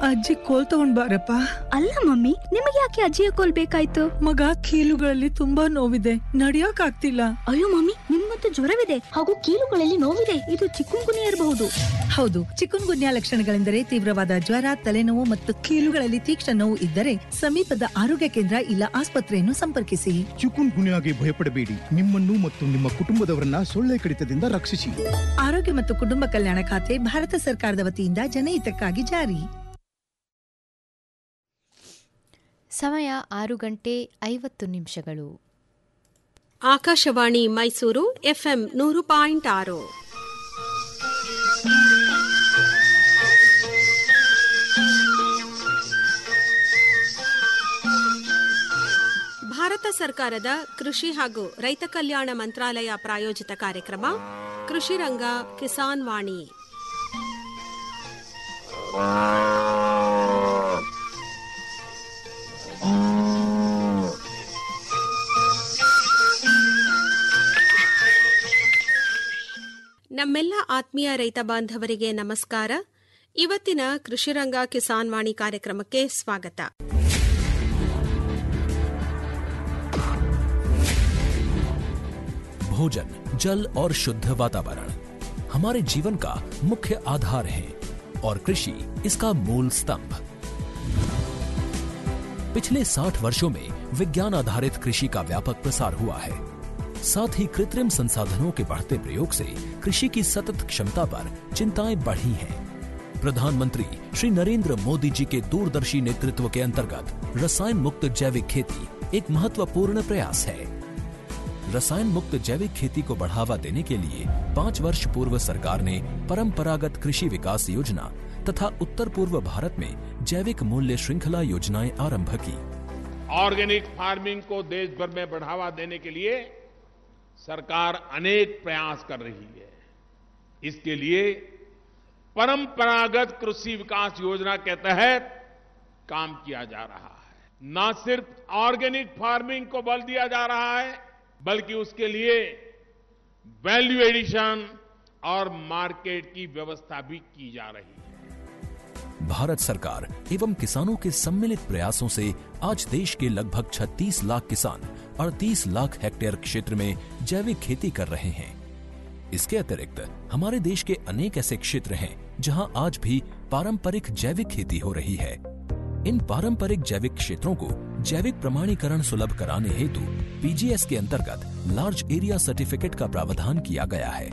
ಅಜ್ಜಿ ಕೋಲ್ ತಗೊಂಡ್ ಬಾರಪ್ಪ ಅಲ್ಲ ಮಮ್ಮಿ ನಿಮಗೆ ಯಾಕೆ ಅಜ್ಜಿಯ ಕೋಲ್ ಬೇಕಾಯ್ತು ಮಗ ಕೀಲುಗಳಲ್ಲಿ ತುಂಬಾ ನೋವಿದೆ ನಡಿಯಕ್ ಆಗ್ತಿಲ್ಲ ಅಯ್ಯೋ ಮಮ್ಮಿ ನಿಮ್ಮಂತೂ ಜ್ವರವಿದೆ ಹಾಗೂ ಕೀಲುಗಳಲ್ಲಿ ನೋವಿದೆ ಇದು ಚಿಕ್ಕುಂಗುನಿ ಇರಬಹುದು ಹೌದು ಚಿಕುನ್ ಗುನ್ಯಾ ಲಕ್ಷಣಗಳೆಂದರೆ ತೀವ್ರವಾದ ಜ್ವರ ತಲೆನೋವು ಮತ್ತು ಕೀಲುಗಳಲ್ಲಿ ತೀಕ್ಷ್ಣ ನೋವು ಇದ್ದರೆ ಸಮೀಪದ ಆರೋಗ್ಯ ಕೇಂದ್ರ ಇಲ್ಲ ಆಸ್ಪತ್ರೆಯನ್ನು ಸಂಪರ್ಕಿಸಿ ಚಿಕುನ್ ಗುನ್ಯಾಗೆ ಭಯಪಡಬೇಡಿ ನಿಮ್ಮನ್ನು ಮತ್ತು ನಿಮ್ಮ ಕುಟುಂಬದವರನ್ನ ಸೊಳ್ಳೆ ಕಡಿತದಿಂದ ರಕ್ಷಿಸಿ ಆರೋಗ್ಯ ಮತ್ತು ಕುಟುಂಬ ಕಲ್ಯಾಣ ಖಾತೆ ಭಾರತ ಸರ್ಕಾರದ ವತಿಯಿಂದ ಜನಹಿತಕ್ಕಾಗಿ ಜಾರಿ ಸಮಯ ಆರು ಗಂಟೆ ಐವತ್ತು ನಿಮಿಷಗಳು ಆಕಾಶವಾಣಿ ಮೈಸೂರು ಎಫ್ಎಂ ನೂರು ಪಾಯಿಂಟ್ ಆರು ಭಾರತ ಸರ್ಕಾರದ ಕೃಷಿ ಹಾಗೂ ರೈತ ಕಲ್ಯಾಣ ಮಂತ್ರಾಲಯ ಪ್ರಾಯೋಜಿತ ಕಾರ್ಯಕ್ರಮ ಕೃಷಿ ರಂಗ ಕಿಸಾನ್ ವಾಣಿ ನಮ್ಮೆಲ್ಲ ಆತ್ಮೀಯ ರೈತ ಬಾಂಧವರಿಗೆ ನಮಸ್ಕಾರ ಇವತ್ತಿನ ಕೃಷಿರಂಗ ಕಿಸಾನ್ ವಾಣಿ ಕಾರ್ಯಕ್ರಮಕ್ಕೆ ಸ್ವಾಗತ भोजन जल और शुद्ध वातावरण हमारे जीवन का मुख्य आधार है और कृषि इसका मूल स्तंभ पिछले 60 वर्षों में विज्ञान आधारित कृषि का व्यापक प्रसार हुआ है साथ ही कृत्रिम संसाधनों के बढ़ते प्रयोग से कृषि की सतत क्षमता पर चिंताएं बढ़ी हैं प्रधानमंत्री श्री नरेंद्र मोदी जी के दूरदर्शी नेतृत्व के अंतर्गत रसायन मुक्त जैविक खेती एक महत्वपूर्ण प्रयास है रसायन मुक्त जैविक खेती को बढ़ावा देने के लिए पाँच वर्ष पूर्व सरकार ने परंपरागत कृषि विकास योजना तथा उत्तर पूर्व भारत में जैविक मूल्य श्रृंखला योजनाएं आरंभ की ऑर्गेनिक फार्मिंग को देश भर में बढ़ावा देने के लिए सरकार अनेक प्रयास कर रही है इसके लिए परंपरागत कृषि विकास योजना के तहत काम किया जा रहा है न सिर्फ ऑर्गेनिक फार्मिंग को बल दिया जा रहा है बल्कि उसके लिए वैल्यू एडिशन और मार्केट की व्यवस्था भी की जा रही है भारत सरकार एवं किसानों के सम्मिलित प्रयासों से आज देश के लगभग 36 लाख किसान 38 लाख हेक्टेयर क्षेत्र में जैविक खेती कर रहे हैं इसके अतिरिक्त हमारे देश के अनेक ऐसे क्षेत्र हैं जहां आज भी पारंपरिक जैविक खेती हो रही है इन पारंपरिक जैविक क्षेत्रों को जैविक प्रमाणीकरण सुलभ कराने हेतु पीजीएस के अंतर्गत लार्ज एरिया सर्टिफिकेट का प्रावधान किया गया है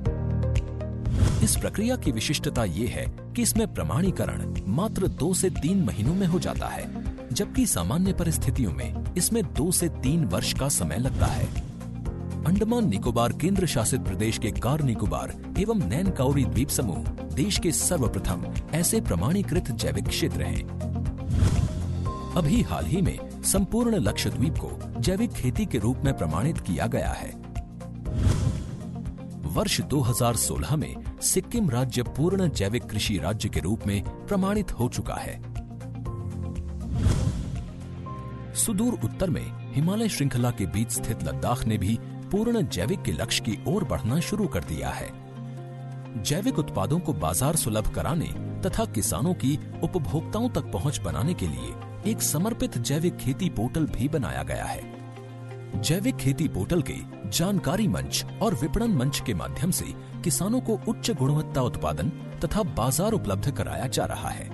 इस प्रक्रिया की विशिष्टता ये है कि इसमें प्रमाणीकरण मात्र दो से तीन महीनों में हो जाता है जबकि सामान्य परिस्थितियों में इसमें दो से तीन वर्ष का समय लगता है अंडमान निकोबार केंद्र शासित प्रदेश के कार निकोबार एवं नैन काउरी द्वीप समूह देश के सर्वप्रथम ऐसे प्रमाणीकृत जैविक क्षेत्र हैं अभी हाल ही में संपूर्ण लक्षद्वीप को जैविक खेती के रूप में प्रमाणित किया गया है वर्ष 2016 में सिक्किम राज्य पूर्ण जैविक कृषि राज्य के रूप में प्रमाणित हो चुका है सुदूर उत्तर में हिमालय श्रृंखला के बीच स्थित लद्दाख ने भी पूर्ण जैविक के लक्ष्य की ओर बढ़ना शुरू कर दिया है जैविक उत्पादों को बाजार सुलभ कराने तथा किसानों की उपभोक्ताओं तक पहुंच बनाने के लिए एक समर्पित जैविक खेती पोर्टल भी बनाया गया है जैविक खेती पोर्टल के जानकारी मंच और विपणन मंच के माध्यम से किसानों को उच्च गुणवत्ता उत्पादन तथा बाजार उपलब्ध कराया जा रहा है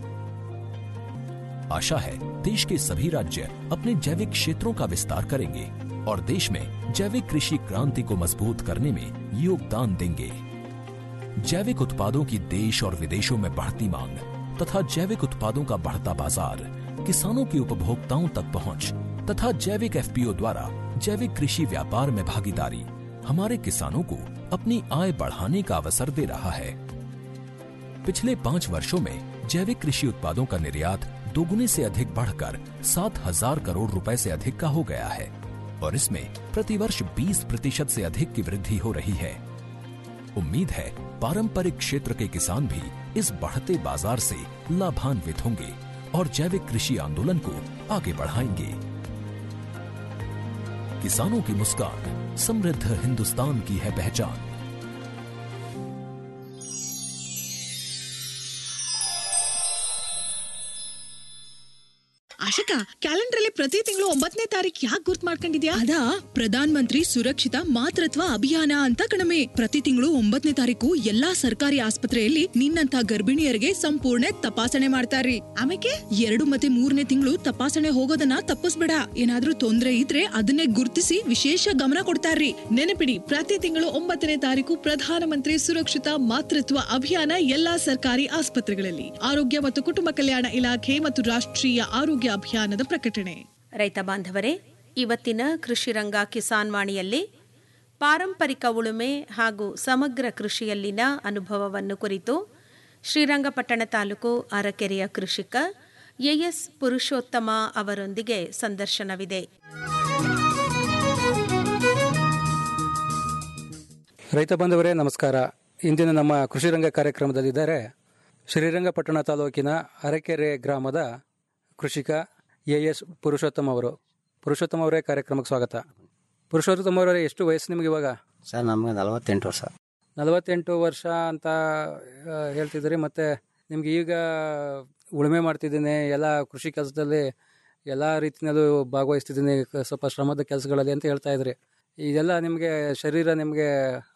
आशा है देश के सभी राज्य अपने जैविक क्षेत्रों का विस्तार करेंगे और देश में जैविक कृषि क्रांति को मजबूत करने में योगदान देंगे जैविक उत्पादों की देश और विदेशों में बढ़ती मांग तथा जैविक उत्पादों का बढ़ता बाजार किसानों की उपभोक्ताओं तक पहुंच तथा जैविक एफपीओ द्वारा जैविक कृषि व्यापार में भागीदारी हमारे किसानों को अपनी आय बढ़ाने का अवसर दे रहा है पिछले पाँच वर्षों में जैविक कृषि उत्पादों का निर्यात दोगुने से अधिक बढ़कर सात हजार करोड़ रुपए से अधिक का हो गया है और इसमें प्रतिवर्ष 20 प्रतिशत से अधिक की वृद्धि हो रही है उम्मीद है पारंपरिक क्षेत्र के किसान भी इस बढ़ते बाजार से लाभान्वित होंगे और जैविक कृषि आंदोलन को आगे बढ़ाएंगे किसानों की मुस्कान समृद्ध हिंदुस्तान की है पहचान ಆಶಕ ಕ್ಯಾಲೆಂಡರ್ ಅಲ್ಲಿ ಪ್ರತಿ ತಿಂಗಳು ಒಂಬತ್ತನೇ ತಾರೀಕು ಯಾಕೆ ಗುರ್ತ್ ಮಾಡ್ಕೊಂಡಿದ್ಯಾ ಅದಾ ಪ್ರಧಾನ್ ಮಂತ್ರಿ ಸುರಕ್ಷಿತ ಮಾತೃತ್ವ ಅಭಿಯಾನ ಅಂತ ಕಣಮೆ ಪ್ರತಿ ತಿಂಗಳು ಒಂಬತ್ತನೇ ತಾರೀಕು ಎಲ್ಲಾ ಸರ್ಕಾರಿ ಆಸ್ಪತ್ರೆಯಲ್ಲಿ ನಿನ್ನಂತ ಗರ್ಭಿಣಿಯರಿಗೆ ಸಂಪೂರ್ಣ ತಪಾಸಣೆ ಮಾಡ್ತಾರ್ರಿ ಆಮೇಲೆ ಎರಡು ಮತ್ತೆ ಮೂರನೇ ತಿಂಗಳು ತಪಾಸಣೆ ಹೋಗೋದನ್ನ ತಪ್ಪಿಸ್ಬೇಡ ಏನಾದ್ರೂ ತೊಂದ್ರೆ ಇದ್ರೆ ಅದನ್ನೇ ಗುರ್ತಿಸಿ ವಿಶೇಷ ಗಮನ ಕೊಡ್ತಾರ್ರಿ ನೆನಪಿಡಿ ಪ್ರತಿ ತಿಂಗಳು ಒಂಬತ್ತನೇ ತಾರೀಕು ಪ್ರಧಾನಮಂತ್ರಿ ಸುರಕ್ಷಿತ ಮಾತೃತ್ವ ಅಭಿಯಾನ ಎಲ್ಲಾ ಸರ್ಕಾರಿ ಆಸ್ಪತ್ರೆಗಳಲ್ಲಿ ಆರೋಗ್ಯ ಮತ್ತು ಕುಟುಂಬ ಕಲ್ಯಾಣ ಇಲಾಖೆ ಮತ್ತು ರಾಷ್ಟ್ರೀಯ ಆರೋಗ್ಯ ಅಭಿಯಾನದ ಪ್ರಕಟಣೆ ರೈತ ಬಾಂಧವರೇ ಇವತ್ತಿನ ಕೃಷಿ ರಂಗ ಕಿಸಾನ್ ವಾಣಿಯಲ್ಲಿ ಪಾರಂಪರಿಕ ಉಳುಮೆ ಹಾಗೂ ಸಮಗ್ರ ಕೃಷಿಯಲ್ಲಿನ ಅನುಭವವನ್ನು ಕುರಿತು ಶ್ರೀರಂಗಪಟ್ಟಣ ತಾಲೂಕು ಅರಕೆರೆಯ ಕೃಷಿಕ ಎಎಸ್ ಪುರುಷೋತ್ತಮ ಅವರೊಂದಿಗೆ ಸಂದರ್ಶನವಿದೆ ರೈತ ಬಂಧುವರೇ ನಮಸ್ಕಾರ ಇಂದಿನ ನಮ್ಮ ಕೃಷಿ ರಂಗ ಕಾರ್ಯಕ್ರಮದಲ್ಲಿದ್ದಾರೆ ಶ್ರೀರಂಗಪಟ್ಟಣ ತಾಲೂಕಿನ ಅರಕೆರೆ ಗ್ರಾಮದ ಕೃಷಿಕ ಎ ಎಸ್ ಪುರುಷೋತ್ತಮ ಅವರು ಪುರುಷೋತ್ತಮ ಅವರೇ ಕಾರ್ಯಕ್ರಮಕ್ಕೆ ಸ್ವಾಗತ ಪುರುಷೋತ್ತಮ ಅವರೇ ಎಷ್ಟು ವಯಸ್ಸು ನಿಮಗೆ ಇವಾಗ ಸರ್ ನಮಗೆ ನಲವತ್ತೆಂಟು ವರ್ಷ ನಲವತ್ತೆಂಟು ವರ್ಷ ಅಂತ ಆ, ಹೇಳ್ತಿದ್ದೀರಿ ಮತ್ತು ನಿಮ್ಗೆ ಈಗ ಉಳುಮೆ ಮಾಡ್ತಿದ್ದೀನಿ ಎಲ್ಲ ಕೃಷಿ ಕೆಲಸದಲ್ಲಿ ಎಲ್ಲ ರೀತಿಯಲ್ಲೂ ಭಾಗವಹಿಸ್ತಿದ್ದೀನಿ ಕ- ಸ್ವಲ್ಪ ಶ್ರಮದ ಕೆಲಸಗಳಲ್ಲಿ ಅಂತ ಹೇಳ್ತಾ ಇದ್ರಿ ಇದೆಲ್ಲ ನಿಮಗೆ ಶರೀರ ನಿಮಗೆ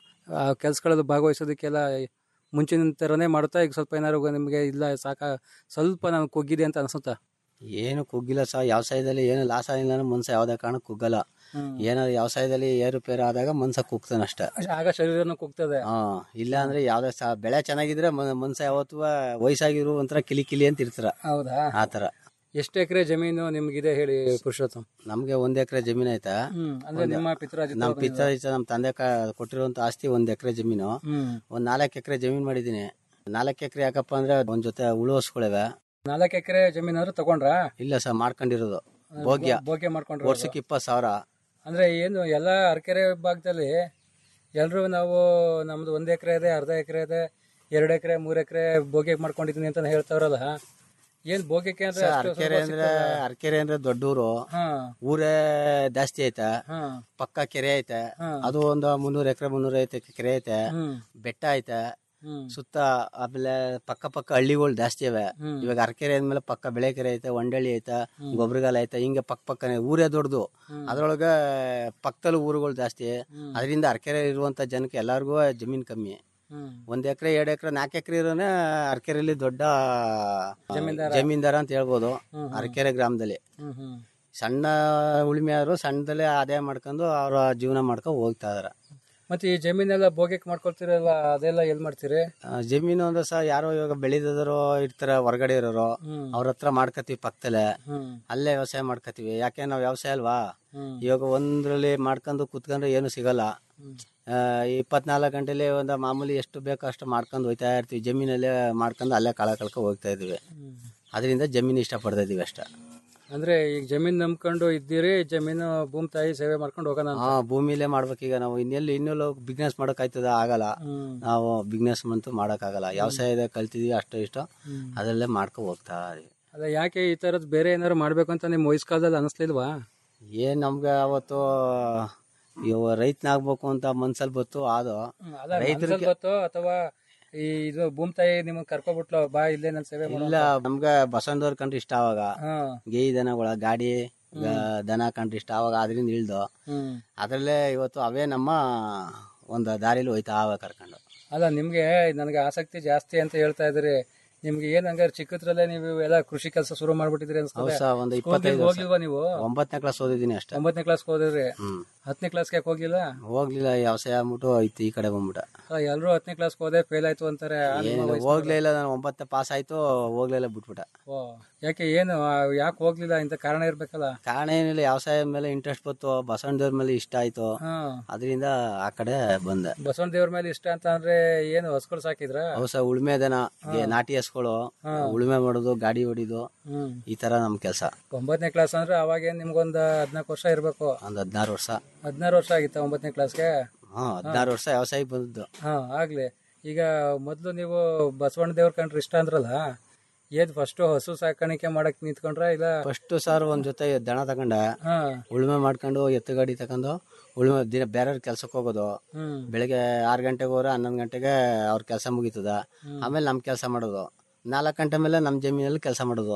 ಆ ಕೆಲಸಗಳಲ್ಲಿ ಭಾಗವಹಿಸೋದಕ್ಕೆಲ್ಲ ಮುಂಚಿನ ಥರನೇ ಮಾಡುತ್ತಾ ಈಗ ಸ್ವಲ್ಪ ಏನಾದ್ರು ನಿಮಗೆ ಇಲ್ಲ ಸಾಕ ಸ್ವಲ್ಪ ನಾನು ಕುಗ್ಗಿದೆ ಅಂತ ಅನಿಸುತ್ತಾ ಏನು ಕುಗ್ಗಿಲ್ಲ ಸರ್ ವ್ಯವಸಾಯದಲ್ಲಿ ಏನು ಲಾಸ್ ಆಗಿಲ್ಲ ಅಂದ್ರೆ ಮನ್ಸ ಯಾವುದೇ ಕಾರಣಕ್ಕೆ ಕುಗ್ಗಲ್ಲ ಏನಾದ್ರು ವ್ಯವಸಾಯದಲ್ಲಿ ಏರುಪೇರು ಆದಾಗ ಮನ್ಸ ಕುಗ್ತಾನೆ ಅಷ್ಟೇ ಆಗ ಶರೀರನೂ ಕುಗ್ತದೆ ಹಾ ಇಲ್ಲ ಅಂದ್ರೆ ಯಾವ್ದೇ ಸಹ ಬೆಳೆ ಚೆನ್ನಾಗಿದ್ರೆ ಮ- ಮನ್ಸ ಯಾವತ್ತೂ ವಯಸ್ಸಾಗಿರೋ ಒಂಥರ ಕಿಲಿ ಕಿಲಿ ಅಂತ ಇರ್ತಾರ ಹೌದಾ ಆ ತರ ಎಷ್ಟು ಎಕರೆ ಜಮೀನು ನಿಮ್ಗಿದೆ ಹೇಳಿ ಪುರುಷೋತ್ತಮ್ ನಮ್ಗೆ ಒಂದ್ ಎಕರೆ ಜಮೀನ್ ಆಯ್ತಾ ಹ್ಮ್ ಅಂದ್ರೆ ಒಂದ್- ನಿಮ್ಮ ಪಿತ್ರಾಜಿತ ನಮ್ ಪಿತ್ತ ನಮ್ ತಂದೆ ಕ- ಕೊಟ್ಟಿರುವಂತ ಆಸ್ತಿ ಒಂದ್ ಎಕರೆ ಜಮೀನು ಹ್ಮ್ ಒಂದ್ ನಾಲ್ಕು ಎಕರೆ ಜಮೀನ್ ಮಾಡಿದೀನಿ ನಾಲ್ಕು ಎಕರೆ ಯಾಕಪ್ಪ ಅಂದ್ರೆ ಒಂದ್ ಜೊತೆ ಉಳುವಸ್ಗಳಿವೆ ನಾಲ್ಕು ಎಕರೆ ಜಮೀನಾದ್ರು ತಗೊಂಡ್ರಾ ಇಲ್ಲ ಸರ್ ಮಾಡ್ಕೊಂಡಿರೋದು ಭೋಗ್ಯ ಬೋಗೆ ಮಾಡ್ಕೊಂಡ್ರ ವರ್ಷಕ್ಕೆ ಇಪ್ಪತ್ತು ಸಾವಿರ ಅಂದ್ರೆ ಏನು ಎಲ್ಲ ಅರಕೆರೆ ಭಾಗದಲ್ಲಿ ಎಲ್ರು ನಾವು ನಮ್ದು ಒಂದ್ ಎಕರೆ ಇದೆ ಅರ್ಧ ಎಕರೆ ಇದೆ ಎರಡು ಎಕರೆ ಮೂರ್ ಎಕರೆ ಬೋಗೆ ಮಾಡ್ಕೊಂಡಿದೀನಿ ಅಂತ ಹೇಳ್ತಾವ್ರಲ್ಲ ಏನ್ ಬೋಗಕ್ಕೆ ಅಂದ್ರೆ ಸರ್, ಅಷ್ಟು ಅರಕೆರೆ ಸ್ವಲ್ಪ ಅಂದ್ರೆ ಸಿಗ್ತದಾ? ಅರಕೆರೆ ಅಂದ್ರೆ ದೊಡ್ಡೂರು ಹಾ ಊರೇ ಜಾಸ್ತಿ ಐತೆ ಹಾ ಪಕ್ಕ ಕೆರೆ ಐತೆ ಹಾ. ಅದು ಒಂದು ಮುನ್ನೂರ್ ಎಕರೆ ಮುನ್ನೂರ ಐತೆ ಕೆರೆ ಐತೆ ಹ್ಮ್ ಬೆಟ್ಟ ಐತೆ ಹ್ಮ್ ಸುತ್ತ ಆಮೇಲೆ ಪಕ್ಕ ಪಕ್ಕ ಹಳ್ಳಿಗಳು ಜಾಸ್ತಿ ಇವೆ ಹ್ಮ್. ಇವಾಗ ಅರಕೆರೆ ಅಂದ್ಮೇಲೆ ಪಕ್ಕ ಬೆಳೆಕೆರೆ ಐತೆ ಒಂಡಳ್ಳಿ ಐತೆ ಗೊಬ್ಬರಗಾಲ ಐತೆ ಹಿಂಗೆ ಪಕ್ಕ ಪಕ್ಕನೆ ಊರೇ ದೊಡ್ಡದು ಅದ್ರೊಳಗೆ ಪಕ್ಕದಲ್ಲಿ ಊರುಗಳು ಜಾಸ್ತಿ ಅದರಿಂದ ಅರಕೆರೆ ಇರುವಂತ ಜನಕ್ಕೆ ಎಲ್ಲಾರ್ಗೂ ಜಮೀನ್ ಕಮ್ಮಿ ಹ್ಮ್ ಒಂದ್ ಎಕರೆ ಎರಡ್ ಎಕರೆ ನಾಲ್ಕು ಎಕರೆ ಇರೋನೆ ಅರಕೆರೆಯಲ್ಲಿ ದೊಡ್ಡ ಜಮೀನ್ದಾರ. ಜಮೀನ್ದಾರ ಅಂತ ಹೇಳ್ಬೋದು ಅರಕೆರೆ ಗ್ರಾಮದಲ್ಲಿ ಹ್ಮ್ ಹ್ಮ್ ಸಣ್ಣ ಉಳಿಮೆ ಆದ್ರು ಸಣ್ಣದಲ್ಲೇ ಆದಾಯ ಮಾಡ್ಕೊಂಡು ಅವ್ರ ಜೀವನ ಮಾಡ್ಕೊಂಡು ಹೋಗ್ತಾ ಇದಾರೆ ಮತ್ತೆ ಈ ಜಮೀನೆಲ್ಲ ಬೋಗಕ್ಕೆ ಮಾಡ್ಕೊಳ್ತಿರಲ್ಲ ಅದೆಲ್ಲ ಎಲ್ ಮಾಡ್ತೀರಿ ಆ, ಜಮೀನು ಅಂದ್ರೆ ಸಹ ಯಾರೋ ಇವಾಗ ಬೆಳೆದಿರೋ ಇರ್ತಾರ ಹೊರಗಡೆ ಇರೋರು ಹ್ಮ್. ಅವ್ರ ಹತ್ರ ಮಾಡ್ಕತೀವಿ ಪಕ್ಕದಲ್ಲೇ ಹ್ಮ್ ಅಲ್ಲೇ ವ್ಯವಸಾಯ ಮಾಡ್ಕತೀವಿ ಯಾಕೆ ನಾವು ವ್ಯವಸಾಯ ಅಲ್ವಾ ಹ್ಮ್ ಇವಾಗ ಒಂದ್ರಲ್ಲಿ ಮಾಡ್ಕೊಂಡು ಕುತ್ಕೊಂಡ್ರೆ ಏನು ಸಿಗಲ್ಲ ಆ, ಇಪ್ಪತ್ನಾಲ್ಕು ಗಂಟೆಲಿ ಒಂದು ಮಾಮೂಲಿ ಎಷ್ಟು ಬೇಕೋ ಅಷ್ಟು ಮಾಡ್ಕೊಂಡು ಹೋಗ್ತಾ ಇರ್ತೀವಿ ಜಮೀನಲ್ಲೇ ಮಾಡ್ಕೊಂಡು ಅಲ್ಲೇ ಕಾಳ ಕಳ್ಕ ಹೋಗ್ತಾ ಇದೀವಿ ಅದರಿಂದ ಜಮೀನು ಇಷ್ಟಪಡ್ತಾ ಇದೀವಿ ಅಷ್ಟೇ ಅಂದ್ರೆ ಈಗ ಜಮೀನ್ ನಂಬ್ಕೊಂಡು ಇದ್ದೀರಿ ಜಮೀನು ಭೂಮಿ ತಾಯಿ ಸೇವೆ ಮಾಡ್ಕೊಂಡು ಹೋಗೋಣ ಅಂತ ಹಾ ಭೂಮಿಲೇ ಮಾಡ್ಬೇಕೀಗ ನಾವು ಇನ್ನೆಲ್ಲಿ ಇನ್ನೆಲ್ಲೋ ಬಿಸ್ನೆಸ್ ಮಾಡಕ್ ಆಯ್ತದ ಆಗಲ್ಲ ಹ್ಮ್ ನಾವು ಬಿಸ್ನೆಸ್ ಅಂತೂ ಆಗಲ್ಲ ವ್ಯವಸಾಯದ ಕಲ್ತಿದೀವಿ ಅಷ್ಟು ಇಷ್ಟು ಅದರಲ್ಲೇ ಮಾಡ್ಕೊ ಹೋಗ್ತಾ ಇದೀವಿ ಅಲ್ಲ ಯಾಕೆ ಈ ತರದ್ ಬೇರೆ ಏನಾದ್ರು ಮಾಡ್ಬೇಕು ಅಂತ ನಿಮ್ ವಯಸ್ಕಾಲದಲ್ಲಿ ಅನಿಸ್ಲಿಲ್ವಾ ಏನ್ ನಮ್ಗೆ ಅವತ್ತು ಇವ ರೈತನಾಗ್ಬೇಕು ಅಂತ ಮನ್ಸಲ್ಲಿ ಬತ್ತು ಅದು ಅಲ್ಲ ಮನ್ಸಲ್ಲಿ ಗೊತ್ತೋ ಅಥವಾ ಈ ಇದು ಭೂಮಿ ತಾಯಿ ನಿಮ್ಗೆ ಕರ್ಕೊಬಿಟ್ಲು ಬಾ ಇಲ್ಲೇ ನನ್ ಸೇವೆ ಮಾಡೋ ಇಲ್ಲ ನಮ್ಗೆ ಬಸವಣ್ಣದವ್ರ ಕಂಡ್ರೆ ಇಷ್ಟ ಅವಾಗ ಹಾ ಗೇ ದನಗಳ ಗಾಡಿ ಗ- ದನ ಕಂಡ್ರೆ ಇಷ್ಟ ಅವಾಗ ಅದರಿಂದ ಇಳ್ದು ಹ್ಮ್ ಅದ್ರಲ್ಲೇ ಇವತ್ತು ಅವೇ ನಮ್ಮ ಒಂದು ದಾರಿಲಿ ಹೋಯ್ತಾ ಅವ ಕರ್ಕೊಂಡು ಅಲ್ಲ ನಿಮ್ಗೆ ನನಗೆ ಆಸಕ್ತಿ ಜಾಸ್ತಿ ಅಂತ ಹೇಳ್ತಾ ಇದ್ರಿ ನಿಮ್ಗೆ ಏನ್ ಹಂಗಾರೆ ಚಿಕ್ಕದ್ರಲ್ಲೇ ನೀವು ಎಲ್ಲ ಕೃಷಿ ಕೆಲಸ ಶುರು ಮಾಡ್ಬಿಟ್ಟಿದ್ರಿ ಅನ್ಸ್ತದೆ ಹೌದ್ ಸರ್, ಒಂದು ಸ್ಕೂಲ್ಗೆ ಇಪ್ಪತ್ತೈದು ವರ್ಷ. ಹೋಗಿಲ್ವಾ ನೀವು ಒಂಬತ್ತನೇ ಕ್ಲಾಸ್ ಓದಿದ್ದೀನಿ ಅಷ್ಟೇ ಒಂಬತ್ತನೇ ಕ್ಲಾಸ್ ಹೋದಿದ್ರಿ ಹ್ಮ್ ಹತ್ತನೇ ಕ್ಲಾಸ್ಗೆ ಯಾಕೆ ಹೋಗಿಲ್ಲ ಹೋಗ್ಲಿಲ್ಲ ವ್ಯವಸಾಯ ಆಗ್ಬಿಟ್ಟು ಐತಿ ಈ ಕಡೆ ಬಂದ್ಬಿಟ್ಟ ಎಲ್ಲರೂ ಹತ್ತನೇ ಕ್ಲಾಸ್ ಹೋದೆ ಫೇಲ್ ಆಯ್ತು ಅಂತಾರೆ ಆ ನಿಮ್ಮ ಏನು ವಯಸ್ಸಿನಲ್ಲಿ. ಹೋಗ್ಲೇ ಇಲ್ಲ ನಾನು ಒಂಬತ್ತನೇ ಪಾಸ್ ಆಯ್ತು ಹೋಗ್ಲಿಲ್ಲ ಬಿಟ್ಬಿಟ್ಟ ಓ ಯಾಕೆ ಏನು ಯಾಕೆ ಹೋಗ್ಲಿಲ್ಲ ಇಂತ ಕಾರಣ ಇರ್ಬೇಕಲ್ಲ ಕಾರಣ ಏನಿಲ್ಲ ವ್ಯವಸಾಯ ಮೇಲೆ ಇಂಟ್ರೆಸ್ಟ್ ಬಂತು ಬಸವಣ್ಣದೇವ್ರ ಮೇಲೆ ಇಷ್ಟ ಆಯ್ತು ಹಾ ಅದರಿಂದ ಆ ಕಡೆ ಬಂದೆ ಬಸವಣ್ಣ ದೇವ್ರ ಮೇಲೆ ಇಷ್ಟ ಅಂತ ಅಂದ್ರೆ ಏನು ಹಸ್ಗಳು ಸಾಕಿದ್ರ ಹೊಸ ಉಳುಮೆ ದನ ಗೆ- ನಾಟಿ ಹಸ್ಗಳು ಉಳುಮೆ ಮಾಡೋದು ಗಾಡಿ ಹೊಡಿದು ಹ್ಮ್ ಈ ತರ ನಮ್ ಕೆಲ್ಸ ಒಂಬತ್ತನೇ ಕ್ಲಾಸ್ ಅಂದ್ರೆ ಅವಾಗ ಏನ್ ನಿಮ್ಗೊಂದ್ ಹದ್ನಾಲ್ಕು ವರ್ಷ ಇರ್ಬೇಕು ಒಂದ್ ಹದಿನಾರು ವರ್ಷ ಹದಿನಾರು ವರ್ಷ ಆಗಿತ್ತ ಒಂಬತ್ತನೇ ಕ್ಲಾಸ್ಗೆ ಹಾ ಹದಿನಾರು ವರ್ಷ ವ್ಯವಸಾಯಕ್ಕೆ ಬಂದದ್ದು ಹಾ ಆಗ್ಲಿ ಈಗ ಮೊದ್ಲು ನೀವು ಬಸವಣ್ಣ ದೇವ್ರ ಕಂಡ್ರೆ ಇಷ್ಟ ಅಂದ್ರಲ್ಲ ಏದ್ ಫಸ್ಟ್ ಹಸು ಸಾಕಾಣಿಕೆ ಮಾಡಕ್ ನಿಂತ್ಕೊಂಡ್ರ ಇಲ್ಲ ಫಸ್ಟ್ ಸರ್ ಒಂದ್ ಜೊತೆ ದನ ತಗೊಂಡ ಹಾ ಉಳುಮೆ ಮಾಡ್ಕೊಂಡು ಎತ್ತು ಗಾಡಿ ತಗೊಂಡು ಉಳುಮೆ ದಿನ ಬೇರೆಯವ್ರ ಕೆಲ್ಸಕ್ಕೆ ಹೋಗೋದು ಹ್ಮ್ ಬೆಳಿಗ್ಗೆ ಆರು ಗಂಟೆಗೆ ಹೋದ್ರೆ ಹನ್ನೊಂದು ಗಂಟೆಗೆ ಅವ್ರ ಕೆಲಸ ಮುಗೀತದ ಆಮೇಲೆ ನಮ್ ಕೆಲಸ ಮಾಡೋದು ನಾಲ್ಕು ಗಂಟೆ ಮೇಲೆ ನಮ್ ಜಮೀನಲ್ಲಿ ಕೆಲಸ ಮಾಡೋದು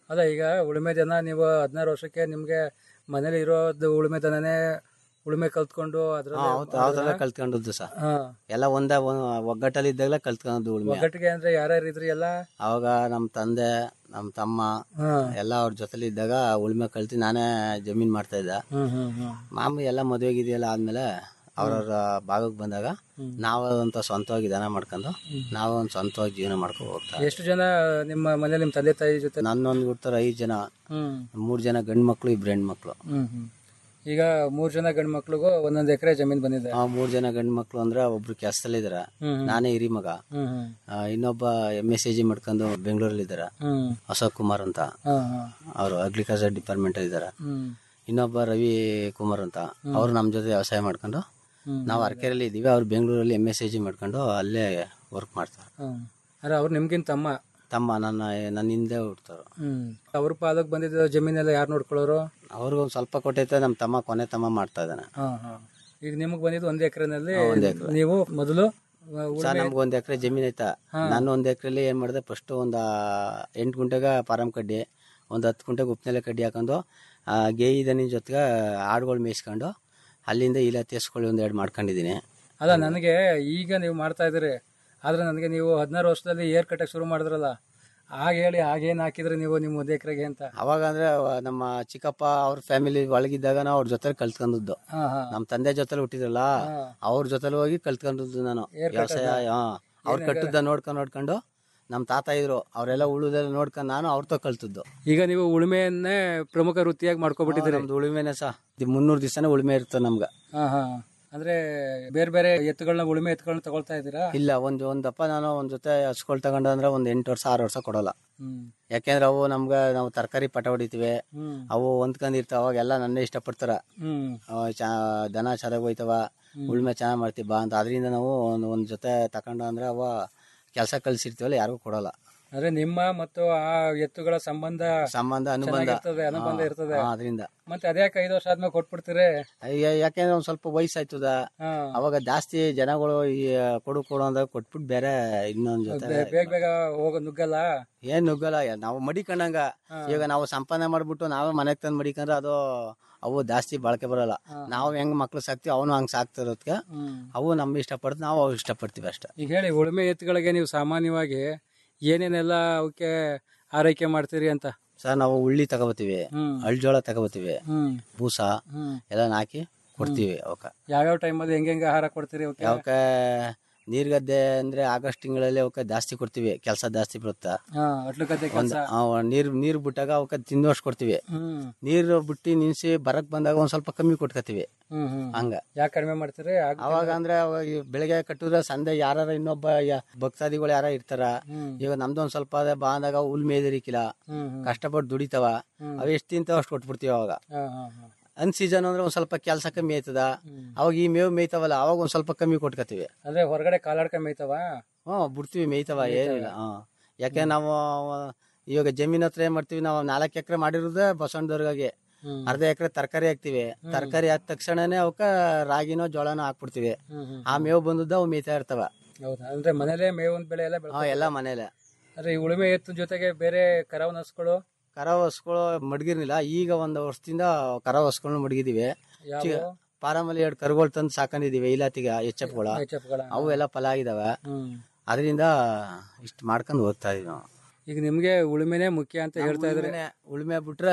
ಅಲ್ಲ ಈಗ ಉಳುಮೆ ದನ ನೀವು ಹದಿನಾರು ವರ್ಷಕ್ಕೆ ನಿಮ್ಗೆ ಮನೇಲಿ ಇರೋದು ಉಳುಮೆ ದನನೇ ಉಳುಮೆ ಕಲ್ತ್ಕೊಂಡು ಅವತ್ತು ಅದ್ರಲ್ಲಿ ಕಲ್ತ್ಕೊಂಡದ್ದು ಸಹ ಹಾ. ಎಲ್ಲ ಒಂದ ಒಗ್ಗಟ್ಟಲ್ಲಿ ಇದ್ದಾಗಲೇ ಕಲ್ತ್ಕೊಂಡದ್ದು ಉಳ್ಮೆ ಒಗ್ಗಟ್ಟಿಗೆ ಅಂದ್ರೆ ಯಾರ್ಯಾರು ಇದ್ರಿ ಎಲ್ಲ ಅವಾಗ ನಮ್ಮ ತಂದೆ ನಮ್ಮ ತಮ್ಮ ಹಾ. ಎಲ್ಲ ಅವ್ರ ಜೊತೆಲಿ ಇದ್ದಾಗ ಉಳ್ಮೆ ಕಲ್ತಿ ನಾನೇ ಜಮೀನ್ ಮಾಡ್ತಾ ಇದ್ದ ಹ್ಮ್ ಹ್ಮ್ ಹ್ಮ್ ಮಾಮೂಲಿ ಎಲ್ಲ ಮದುವೆ ಗಿದೆಯೆಲ್ಲ ಆದ್ಮೇಲೆ ಅವ್ರವ್ರ ಭಾಗಕ್ಕೆ ಬಂದಾಗ ನಾವು ಅಂತ ಸ್ವಂತವಾಗಿ ದನ ಮಾಡ್ಕೊಂಡು ನಾವು ಒಂದು ಸ್ವಂತವಾಗಿ ಜೀವನ ಮಾಡ್ಕೊಂಡು ಹೋಗ್ತಾ ಎಷ್ಟು ಜನ ನಿಮ್ಮ ಮನೇಲಿ ನಿಮ್ಮ ತಂದೆ ತಾಯಿ ಜೊತೆ ನನ್ನೊಂದು ಬಿಡ್ತಾರೆ ಐದು ಜನ ಹ್ಮ್ ಮೂರು ಜನ ಗಂಡು ಮಕ್ಳು ಇಬ್ರು ಹೆಣ್ಮಕ್ಳು ಹ್ಮ್ ಹ್ಮ್ ಈಗ ಮೂರ್ ಜನ ಗಂಡು ಮಕ್ಳಿಗೂ ಒಂದೊಂದು ಎಕರೆ ಜಮೀನ್ ಬಂದಿದೆ ಆ ಮೂರು ಜನ ಗಂಡು ಮಕ್ಳು ಅಂದ್ರೆ ಒಬ್ರು ಕೆಲಸದಲ್ಲಿದ್ದಾರೆ ಹ್ಮ್ ಹ್ಮ್. ನಾನೇ ಹಿರಿ ಮಗ ಹ್ಮ್ ಹ್ಮ್ ಆ, ಇನ್ನೊಬ್ಬ ಎಮ್ ಎಸ್ ಸಿ ಜಿ ಮಾಡ್ಕೊಂಡು ಬೆಂಗಳೂರಲ್ಲಿ ಇದ್ದಾರೆ ಹ್ಮ್ ಅಶೋಕ್ ಕುಮಾರ್ ಅಂತ ಹಾ ಹಾ ಅವರು ಅಗ್ರಿಕಲ್ಚರ್ ಡಿಪಾರ್ಟ್ಮೆಂಟ್ ಇದ್ದಾರೆ ಹ್ಮ್ ಇನ್ನೊಬ್ಬ ರವಿ ಕುಮಾರ್ ಅಂತ ಅವರು ನಮ್ಮ ಜೊತೆ ವ್ಯವಸಾಯ ಮಾಡ್ಕೊಂಡು ಹ್ಮ್. ನಾವು ಅರಕೆರೆಯಲ್ಲಿ ಇದ್ದೀವಿ ಅವ್ರು ಬೆಂಗಳೂರಲ್ಲಿ ಎಮ್ ಎಸ್ ಸಿ ಜಿ ಮಾಡ್ಕೊಂಡು ಅಲ್ಲೇ ವರ್ಕ್ ಮಾಡ್ತಾರೆ ಹ್ಮ್ ಅರೆ ಅವ್ರು ನಿಮ್ಗಿಂತ ತಮ್ಮ ತಮ್ಮ ನನ್ನ ನನ್ನ ಹಿಂದೆ ಹುಡ್ತಾರೆ ಹ್ಮ್ ಅವ್ರ ಪಾಲಕ್ ಬಂದಿದ್ದ ಜಮೀನೆಲ್ಲ ಯಾರು ನೋಡ್ಕೊಳ್ಳೋರು ಅವ್ರಿಗೂ ಒಂದು ಸ್ವಲ್ಪ ಕೊಟ್ಟೈತೆ ನಮ್ಮ ತಮ್ಮ ಕೊನೆ ತಮ್ಮ ಮಾಡ್ತಾ ಇದ್ದಾನೆ ಹಾ ಹಾ ಈಗ ನಿಮಗ್ ಬಂದಿದ್ದು ಒಂದ್ ಎಕರೆನಲ್ಲಿ ಹಾ, ಒಂದ್ ಎಕ್ರೆ. ನೀವು ಮೊದಲು ಆ, ಸರ್ ಉಳುಮೆ- ನಮ್ಗೆ ಒಂದು ಎಕರೆ ಜಮೀನ್ ಐತಾ ನಾನು ಒಂದು ಎಕರೆಲಿ ಏನು ಮಾಡಿದೆ ಫಸ್ಟ್ ಒಂದು ಎಂಟು ಗುಂಟೆಗೆ ಪಾರಂ ಕಡ್ಡಿ ಒಂದು ಹತ್ತು ಗುಂಟೆಗೆ ಉಪ್ನೆಲೆ ಕಡ್ಡಿ ಹಾಕೊಂಡು ಆ, ಗೇಯಿ ದನಿ ಜೊತೆಗೆ ಆಡುಗಳು ಮೇಯಿಸ್ಕೊಂಡು ಅಲ್ಲಿಂದ ಇಲ್ಲ ತೀಸ್ಕೊಳ್ಳಿ ಒಂದು ಎರಡು ಮಾಡ್ಕೊಂಡಿದ್ದೀನಿ ಅಲ್ಲ ನನಗೆ ಈಗ ನೀವು ಮಾಡ್ತಾ ಇದ್ದೀರಿ ಆದ್ರೆ ನನಗೆ ನೀವು ಹದಿನಾರು ವರ್ಷದಲ್ಲಿ ಏರ್ ಕಟ್ಟಕ್ಕೆ ಶುರು ಮಾಡಿದ್ರಲ್ಲ ಆಗ ಹೇಳಿ ಆಗೇನ್ ಹಾಕಿದ್ರಿ ನೀವು ನಿಮ್ಮ ಒಂದ್ ಎಕರೆಗೆ ಅಂತ ಅವಾಗ ಅಂದ್ರೆ ನಮ್ಮ ಚಿಕ್ಕಪ್ಪ ಅವ್ರ ಫ್ಯಾಮಿಲಿ ಒಳಗಿದ್ದಾಗ ನಾವು ಅವ್ರ ಜೊತೆ ಕಲ್ತ್ಕೊಂಡದ್ದು ಹಾ ಹಾ ನಮ್ಮ ತಂದೆ ಜೊತೆಲಿ ಹುಟ್ಟಿದ್ರಲ್ಲ ಅವ್ರ ಜೊತೆಲಿ ಹೋಗಿ ಕಲ್ತ್ಕೊಂಡದ್ದು ನಾನು ಏರ್ ವ್ಯವಸಾಯ ಹಾ ಅವ್ರು ಕಟ್ಟದ್ದ ನೋಡ್ಕೊಂಡು ನೋಡ್ಕೊಂಡು ನಮ್ಮ ತಾತ ಇದ್ರು ಅವರೆಲ್ಲ ಉಳುದೆಲ್ಲ ನೋಡ್ಕೊಂಡು ನಾನು ಅವ್ರతో ಕಲ್ತದ್ದು ಈಗ ನೀವು ಉಳುಮೆಯನ್ನೇ ಪ್ರಮುಖ ವೃತ್ತಿಯಾಗಿ ಮಾಡ್ಕೊಬಿಟ್ಟಿದ್ದೀರಿ ನಮ್ದು ಉಳುಮೆನೆ ಸಹ ಮುನ್ನೂರು ದಿವಸನೇ ಉಳುಮೆ ಇರ್ತದೆ ನಮ್ಗೆ ಹಾ ಹಾ ಅಂದ್ರೆ ಬೇರೆ ಬೇರೆ ಎತ್ತುಗಳನ್ನ ಉಳುಮೆ ಎತ್ತುಗಳನ್ನ ತಗೊಳ್ತಾ ಇದ್ದೀರಾ ಇಲ್ಲ ಒಂದು ಒಂದಪ್ಪ ನಾನು ಒಂದ್ ಜೊತೆ ಹಸ್ಕೊಳ್ ತಗೊಂಡು ಅಂದ್ರೆ ಒಂದ್ ಎಂಟು ವರ್ಷ ಆರು ವರ್ಷ ಕೊಡಲ್ಲ ಹ್ಮ್ ಯಾಕೆಂದ್ರೆ ಅವು ನಮ್ಗೆ ನಾವು ತರಕಾರಿ ಪಟ ಹೊಡಿತೀವಿ ಹ್ಮ್ ಅವು ಹೊಂದ್ಕೊಂಡಿರ್ತಾವ ಅವಾಗೆಲ್ಲ ನನ್ನೇ ಇಷ್ಟಪಡ್ತಾರ ಹ್ಮ್ ಅವ ಚಾ ದನ ಚೆನ್ನಾಗಿ ಹೋಯ್ತವ ಉಳುಮೆ ಚೆನ್ನಾಗಿ ಮಾಡ್ತೀವಿ ಬಾ ಅಂತ ಅದರಿಂದ ನಾವು ಒಂದು ಒಂದು ಜೊತೆ ತಗೊಂಡು ಅಂದ್ರೆ ಅವ ಕೆಲಸ ಕಲ್ಸಿರ್ತೀವಲ್ಲ ಯಾರಿಗೂ ಕೊಡಲ್ಲ ಅಂದ್ರೆ ನಿಮ್ಮ ಮತ್ತು ಆ ಎತ್ತುಗಳ ಸಂಬಂಧ ಸಂಬಂಧ ಅನುಬಂಧ ಚೆನ್ನಾಗಿರ್ತದೆ, ಅನುಬಂಧ ಇರ್ತದೆ. ಅದರಿಂದ ಮತ್ತೆ ಅದ್ಯಾಕೆ ಐದು ವರ್ಷ ಆದ್ಮೇಲೆ ಕೊಟ್ಬಿಡ್ತೀರಿ ಯಾಕೆಂದ್ರೆ ಒಂದ್ ಸ್ವಲ್ಪ ವಯಸ್ಸಾಯ್ತದ ಹಾ. ಅವಾಗ ಜಾಸ್ತಿ ಜನಗಳು ಈ ಕೊಡು ಕೊಡು ಅಂದಾಗ ಕೊಟ್ಬಿಟ್ಟು ಬೇರೆ ಇನ್ನೊಂದ್ ಜೊತೆ ಬೇ- ಬೇಗ ಬೇಗ ಹೋಗ ನುಗ್ಗಲ್ಲ ಏನ್ ನುಗ್ಗಲ್ಲ ಯ- ನಾವು ಮಡಿಕೊಂಡಂಗ ಈಗ ನಾವು ಸಂಪಾದನೆ ಮಾಡ್ಬಿಟ್ಟು ನಾವೇ ಮನೆಗ್ ತಂದು ಮಡಿಕೊಂಡ್ರೆ ಅದು ಅವು ಜಾಸ್ತಿ ಬಾಳ್ಕೆ ಬರಲ್ಲ ನಾವು ಹೆಂಗ್ ಮಕ್ಳು ಸಾಕ್ತಿವಿ ಅವನು ಹಂಗ್ ಸಾಕ್ತಿರೋದ್ಕೆ ಅವು ನಮ್ ಇಷ್ಟಪಡ್ತು ನಾವು ಅವು ಇಷ್ಟಪಡ್ತೀವಿ ಅಷ್ಟೇ ಈಗ ಹೇಳಿ ಉಳುಮೆ ಎತ್ತುಗಳಿಗೆ ನೀವು ಸಾಮಾನ್ಯವಾಗಿ ಏನೇನೆಲ್ಲ ಅವಕ್ಕೆ ಆರೈಕೆ ಮಾಡ್ತೀರಿ ಅಂತ ಸರ್ ನಾವು ಉಳ್ಳಿ ತಗೋಬತ್ತೀವಿ ಹ್ಮ್. ಅಳ್ಜೋಳ ತಗೋಬತ್ತೀವಿ ಹ್ಮ್ ಬೂಸ ಹ್ಮ್ ಎಲ್ಲ ಹಾಕಿ ಕೊಡ್ತೀವಿ ಅವಕ್ಕ ಯಾವ್ಯಾವ ಟೈಮಲ್ಲಿ ಹೆಂಗೆ ಆಹಾರ ಕೊಡ್ತೀರಿ ಅವಕ್ಕೆ ಅವಕ್ಕ ನೀರ್ಗದ್ದೆ ಅಂದ್ರೆ ಆಗಸ್ಟ್ ತಿಂಗಳಲ್ಲಿ ಅವಕ್ಕ ಜಾಸ್ತಿ ಕೊಡ್ತೀವಿ ಕೆಲಸ ಜಾಸ್ತಿ ಬರುತ್ತಾ ಹಾ ಅಟ್ಲು ಗದ್ದೆ ಒಂದ್ ಕೆಲಸ ಆ, ನೀರ್ ನೀರ್ ಬಿಟ್ಟಾಗ ಅವಕ್ಕ ತಿನ್ನುವಷ್ಟು ಕೊಡ್ತೀವಿ ಹ್ಮ್ ನೀರು ಬಿಟ್ಟು ನಿನ್ಸಿ ಬರಕ್ ಬಂದಾಗ ಒಂದ್ ಸ್ವಲ್ಪ ಕಮ್ಮಿ ಕೊಟ್ಕೋತೀವಿ ಹ್ಮ್ ಹ್ಮ್ ಹಂಗ ಯಾಕೆ ಕಡಿಮೆ ಮಾಡ್ತೀರಿ ಆಗ್- ಅವಾಗ ಅಂದ್ರೆ ಅವಾಗ ಈ ಬೆಳಿಗ್ಗೆ ಕಟ್ಟಿದ್ರೆ ಸಂದೆ ಯಾರ ಇನ್ನೊಬ್ಬ ಯ- ಭಕ್ತಾದಿಗಳು ಯಾರ ಇರ್ತಾರ ಹ್ಮ್. ಈಗ ನಮ್ದೊಂದ್ ಸ್ವಲ್ಪ ಅದೇ ಬಾ ಅಂದಾಗ ಹುಲ್ ಮೇದಿರಿಕಿಲ್ಲ ಹ್ಮ್ ಹ್ಮ್ ಕಷ್ಟಪಟ್ಟು ದುಡಿತಾವ ಅವ್ ಎಷ್ಟು ತಿಂತಾವ ಅಷ್ಟು ಕೊಟ್ಬಿಡ್ತೀವಿ ಅವಾಗ ಹಾ ಹಾ ಹಾ ಅನ್ ಸೀಸನ್ ಅಂದ್ರೆ ಒಂದ್ ಸ್ವಲ್ಪ ಕೆಲಸ ಕಮ್ಮಿ ಆಯ್ತದ ಅವಾಗ ಈ ಮೇವು ಮೇಯ್ತಾವಲ್ಲ ಅವಾಗ ಒಂದ್ ಸ್ವಲ್ಪ ಕಮ್ಮಿ ಕೊಟ್ಕೋತೀವಿ ಅಂದ್ರೆ ಹೊರಗಡೆ ಕಾಲಾಡ್ಕೊಂಡ್ ಮೇಯ್ತವ ಹ್ಮ್ ಬಿಡ್ತೀವಿ ಮೇಯ್ತಾವ ಏನಿಲ್ಲ ಹ್ಮ್ ಯಾಕೆ ನಾವು ಇವಾಗ ಜಮೀನ್ ಹತ್ರ ಏನ್ ಮಾಡ್ತೀವಿ ನಾವು ನಾಲ್ಕು ಎಕರೆ ಮಾಡಿರೋದೇ ಬಸವಣ್ಣದವ್ರಿಗೆ ಹ್ಮ್. ಅರ್ಧ ಎಕರೆ ತರಕಾರಿ ಹಾಕ್ತಿವಿ ತರಕಾರಿ ಹಾಕ ತಕ್ಷಣನೇ ಅವಕ್ಕ ರಾಗಿನೋ ಜೋಳನೋ ಹಾಕ್ಬಿಡ್ತೀವಿ ಹ್ಮ್ ಹ್ಮ್ ಆ ಮೇವು ಬಂದದ್ದು ಅವು ಮೇಯ್ತಾ ಇರ್ತಾವ ಹೌದಾ ಅಂದ್ರೆ ಮನೇಲೆ ಮೇವನ್ ಬೆಳೆ ಎಲ್ಲ ಬೆಳೆ ಹಾ ಎಲ್ಲ ಮನೇಲೆ ಅಂದ್ರೆ ಈ ಉಳುಮೆ ಎತ್ತು ಜೊತೆಗೆ ಬೇರೆ ಕರಾವ್ ನಸ್ಗಳು ಕರ ಹೊಸ್ಗಳು ಮಡಗಿರ್ಲಿಲ್ಲ ಈಗ ಒಂದು ವರ್ಷದಿಂದ ಕರ ಹೊಸ್ಕೊಂಡು ಮಡಗಿದೀವಿ ಯಾವ ಪಾರಮಲ್ಲಿ ಎರಡು ಕರುಗಳು ತಂದು ಸಾಕೊಂಡಿದೀವಿ ಇಲಾತಿಗೆ ಎಚ್ಚಪ್ಗಳ HF-ಗಳ? ಅವು ಎಲ್ಲ ಫಲ ಆಗಿದಾವೆ ಹ್ಮ್ ಅದರಿಂದ ಇಷ್ಟು ಮಾಡ್ಕೊಂಡು ಹೋಗ್ತಾ ಇದೀವಿ ನಾವು ಈಗ ನಿಮ್ಗೆ ಉಳುಮೆನೆ ಮುಖ್ಯ ಅಂತ ಹೇಳ್ತಾ ಇದ್ರೆ ಉಳುಮೆನೆ- ಉಳುಮೆ ಬಿಟ್ರೆ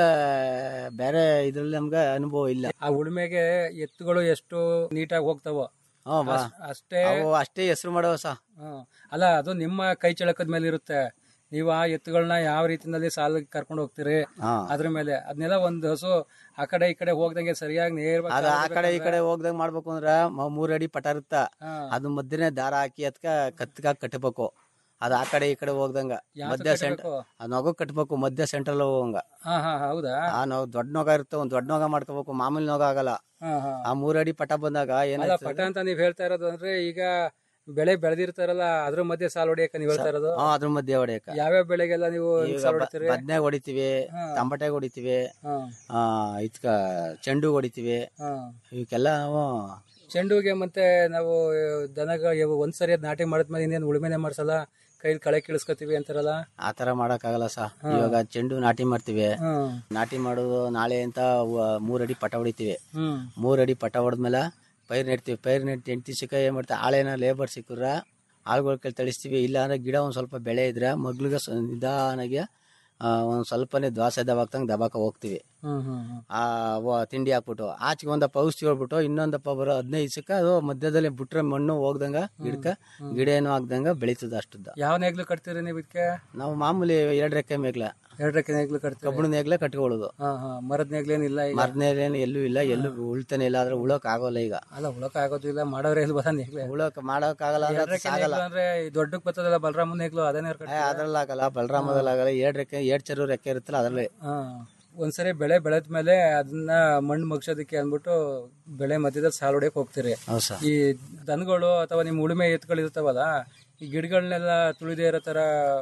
ಬೇರೆ ಇದ್ರಲ್ಲಿ ನಮ್ಗೆ ಅನುಭವ ಇಲ್ಲ ಆ ಉಳುಮೆಗೆ ಎತ್ತುಗಳು ಎಷ್ಟು ನೀಟಾಗಿ ಹೋಗ್ತಾವೋ ಹ್ಮ್ ಬಾ. ಅಷ್ಟ್- ಅಷ್ಟೇ ಅವು ಅಷ್ಟೇ ಹೆಸರು ಮಾಡವ ಸಹ ಹ್ಮ್. ಅಲ್ಲ ಅದು ನಿಮ್ಮ ಕೈ ಚಳಕದ ಮೇಲೆ ಇರುತ್ತೆ ನೀವು ಆ ಎತ್ತುಗಳನ್ನ ಯಾವ ರೀತಿನಲ್ಲಿ ಸಾಲ ಕರ್ಕೊಂಡು ಹೋಗ್ತೀರಿ ಹಾ. ಅದ್ರ ಮೇಲೆ ಅದನ್ನೆಲ್ಲ ಒಂದು ಹಸು ಆ ಕಡೆ ಈ ಕಡೆ ಹೋಗ್ದಂಗೆ ಸರಿಯಾಗಿ ನೇರವಾಗಿ ಅದ ಆ ಕಡೆ ಈ ಕಡೆ ಹೋಗ್ದಂಗ್ ಮಾಡ್ಬೇಕು ಅಂದ್ರ ಮ- ಮೂರ್ ಅಡಿ ಪಟ ಇರುತ್ತ ಹಾ. ಅದು ಮಧ್ಯನೇ ದಾರ ಹಾಕಿ ಅದಕ್ಕ ಕತ್ಕ ಕಟ್ಟಬೇಕು ಅದ ಆ ಕಡೆ ಈ ಕಡೆ ಹೋಗ್ದಂಗ ಯಾವ್ದು ಮಧ್ಯ ಸೆಂಟರ್ ಕಟ್ಬೇಕು? ಆ ನೊಗ ಕಟ್ಬೇಕು ಮಧ್ಯ ಸೆಂಟ್ರಲ್ ಹೋಗಂಗ ಹಾ ಹಾ ಹೌದಾ ಆ ನಾವು ದೊಡ್ಡ ನೊಗ ಇರುತ್ತೆ ಒಂದ್ ದೊಡ್ಡ ನೊಗ ಮಾಡ್ಕೋಬೇಕು ಮಾಮೂಲಿ ನೊಗ ಆಗಲ್ಲ ಹಾ ಹಾ ಆ ಮೂರ್ ಅಡಿ ಪಟ ಬಂದಾಗ ಅಲ್ಲ ಏನಾಯ್ತು ಪಟ ಅಂತ ನೀವ್ ಹೇಳ್ತಾ ಇರೋದು ಅಂದ್ರೆ ಈಗ ಬೆಳೆ ಬೆಳೆದಿರ್ತಾರಲ್ಲ ಅದ್ರ ಮಧ್ಯೆ ಸಾಲ ಹೊಡಿಯಕ ನೀವ್ ಹೇಳ್ತಾ ಇರೋದು ಹಾ ಅದ್ರ ಮಧ್ಯೆ ಹೊಡೆಯಕ ಯಾವ್ಯಾವ ಬೆಳೆಗೆಲ್ಲ ನೀವು ಈಗ ಸಾಲ ಬ- ಹೊಡಿತೀರಿ ಬದ್ನೆ ಹೊಡಿತೀವಿ ಟಮಾಟೆ ಹೊಡಿತೀವಿ ಹಾ ಆ ಇದ್ಕ ಚೆಂಡು ಹೊಡಿತೀವಿ ಹಾ ಇವಕ್ಕೆಲ್ಲ ನಾವು ಚೆಂಡುಗೆ ಮತ್ತೆ ನಾವು ದನಗ ಇವು ಒಂದ್ಸರಿ ಅದ್ ನಾಟಿ ಮಾಡಿದ್ಮೇಲೆ ಇನ್ನೇನು ಉಳುಮೆನೆ ಮಾಡ್ಸಲ್ಲ ಕೈಲಿ ಕಳೆ ಕೀಳಿಸ್ಕೊತೀವಿ ಅಂತಾರಲ್ಲ ಆ ತರ ಮಾಡಕ್ಕಾಗಲ್ಲ ಸಾ ಇವಾಗ ಚೆಂಡು ನಾಟಿ ಮಾಡ್ತೀವಿ ಹ್ಮ್ ನಾಟಿ ಮಾಡೋದು ನಾಳೆ ಅಂತ ವ- ಮೂರ್ ಅಡಿ ಪಟ ಹೊಡಿತೀವಿ ಹ್ಮ್ ಮೂರ್ ಅಡಿ ಪಟ ಹೊಡೆದ್ಮೇಲೆ ಪೈರ್ ನೆಡ್ತೀವಿ ಪೈರ್ ನೆಟ್ಟು ಎಂಟು ದಿವಸಕ್ಕೆ ಏನ್ ಮಾಡ್ತೀವಿ ಆಳೆನ ಲೇಬರ್ ಸಿಕ್ಕರ ಆಳುಗಳ ಕೈ ತಳಿಸ್ತೀವಿ ಇಲ್ಲ ಅಂದ್ರೆ ಗಿಡ ಒಂದ್ ಸ್ವಲ್ಪ ಬೆಳೆ ಇದ್ರೆ ಮಗ್ಳಿಗೆ ಸ- ನಿಧಾನಾಗಿ ಆ, ಒಂದ್ ಸ್ವಲ್ಪನೇ ದ್ವಾಸೆ ದಬಾಕ್ತಂಗ್ ದಬಾಕ ಹೋಗ್ತೀವಿ ಹ್ಮ್ ಹ್ಮ್ ಹ್ಮ್ ಆ ವ- ತಿಂಡಿ ಹಾಕ್ಬಿಟ್ಟು ಆಚೆಗೆ ಒಂದಪ್ಪ ಔಷಧಿ ಹೇಳ್ಬಿಟ್ಟು ಇನ್ನೊಂದಪ್ಪ ಬರೋ ಹದಿನೈದು ದಿವಸಕ್ಕೆ ಅದು ಮಧ್ಯದಲ್ಲಿ ಬಿಟ್ರೆ ಮಣ್ಣು ಹೋಗ್ದಂಗ ಗಿಡಕ್ಕೆ ಗಿಡ ಏನು ಆಗ್ದಂಗ ಬೆಳೀತದ ಅಷ್ಟುದ್ದ ಯಾವ ನೇಗ್ಲು ಕಟ್ತೀರಿ ನೀವು ಇದಕ್ಕೆ ನಾವು ಮಾಮೂಲಿ ಎರಡು ರೆಕ್ಕೆ ಮೇಗ್ಲ ಎರಡಕ್ಕೆ ನೇಗ್ಲು ಕಟ್ತೀರಿ ಕಬ್ಬಣ ನೇಗ್ಲೆ ಕಟ್ಕೊಳ್ಳೋದು ಹಾ ಹಾ ಮರದ ನೇಗ್ಲೇನಿಲ್ಲ ಈಗ ಮರನೇಲೇನು ಎಲ್ಲೂ ಇಲ್ಲ ಎಲ್ಲೂ ಉಳ್ತಾನೆ ಇಲ್ಲ ಆದ್ರೆ ಉಳಕ್ ಆಗೋಲ್ಲ ಈಗ ಅಲ್ಲ ಉಳಕ್ ಆಗೋದು ಇಲ್ಲ ಮಾಡೋರೇ ಇಲ್ಲ ಬರ ನೇಗ್ಲೆ ಉಳಕ್ ಮಾಡಕ್ ಆಗಲ್ಲ ಅಂದ್ರೆ ಅದು ಎರಡಕ್ಕೆ ಸಾಗಲ್ಲ ನೇಗ್ಲು ಅಂದ್ರೆ ಈ ದೊಡ್ಡಕ್ ಬರ್ತದಲ್ಲ ಬಲರಾಮನ್ ನೇಗ್ಲು ಅದನ್ನೇ ಏ, ಅದ್ರಲ್ಲಿ ಆಗಲ್ಲ ಬಲರಾಮದಲ್ಲಿ ಆಗಲ್ಲ ಎರಡ್ ರೆಕ್ಕೆ ಎರಡ್ ಚರು ರೆಕ್ಕೆ ಇರುತ್ತಲ್ಲ ಅದ್ರಲ್ಲಿ ಹಾ ಒಂದ್ಸರಿ ಬೆಳೆ ಬೆಳೆದ ಮೇಲೆ ಅದನ್ನ ಮಣ್ಣು ಮಗ್ಸೋದಕ್ಕೆ ಅಂದ್ಬಿಟ್ಟು ಬೆಳೆ ಮಧ್ಯದಲ್ಲಿ ಸಾಲು ಹೊಡಿಯಕ್ ಹೋಗ್ತೀರಿ ಹೌದು ಸರ್ ಈ ದನಗಳು ಅಥವಾ ನಿಮ್ಮ ಉಳುಮೆ ಎತ್ತುಗಳು ಇರ್ತಾವಲ್ಲ ಈ ಗಿಡಗಳನ್ನೆಲ್ಲ ತುಳಿದೇ ಇರೋ ತರ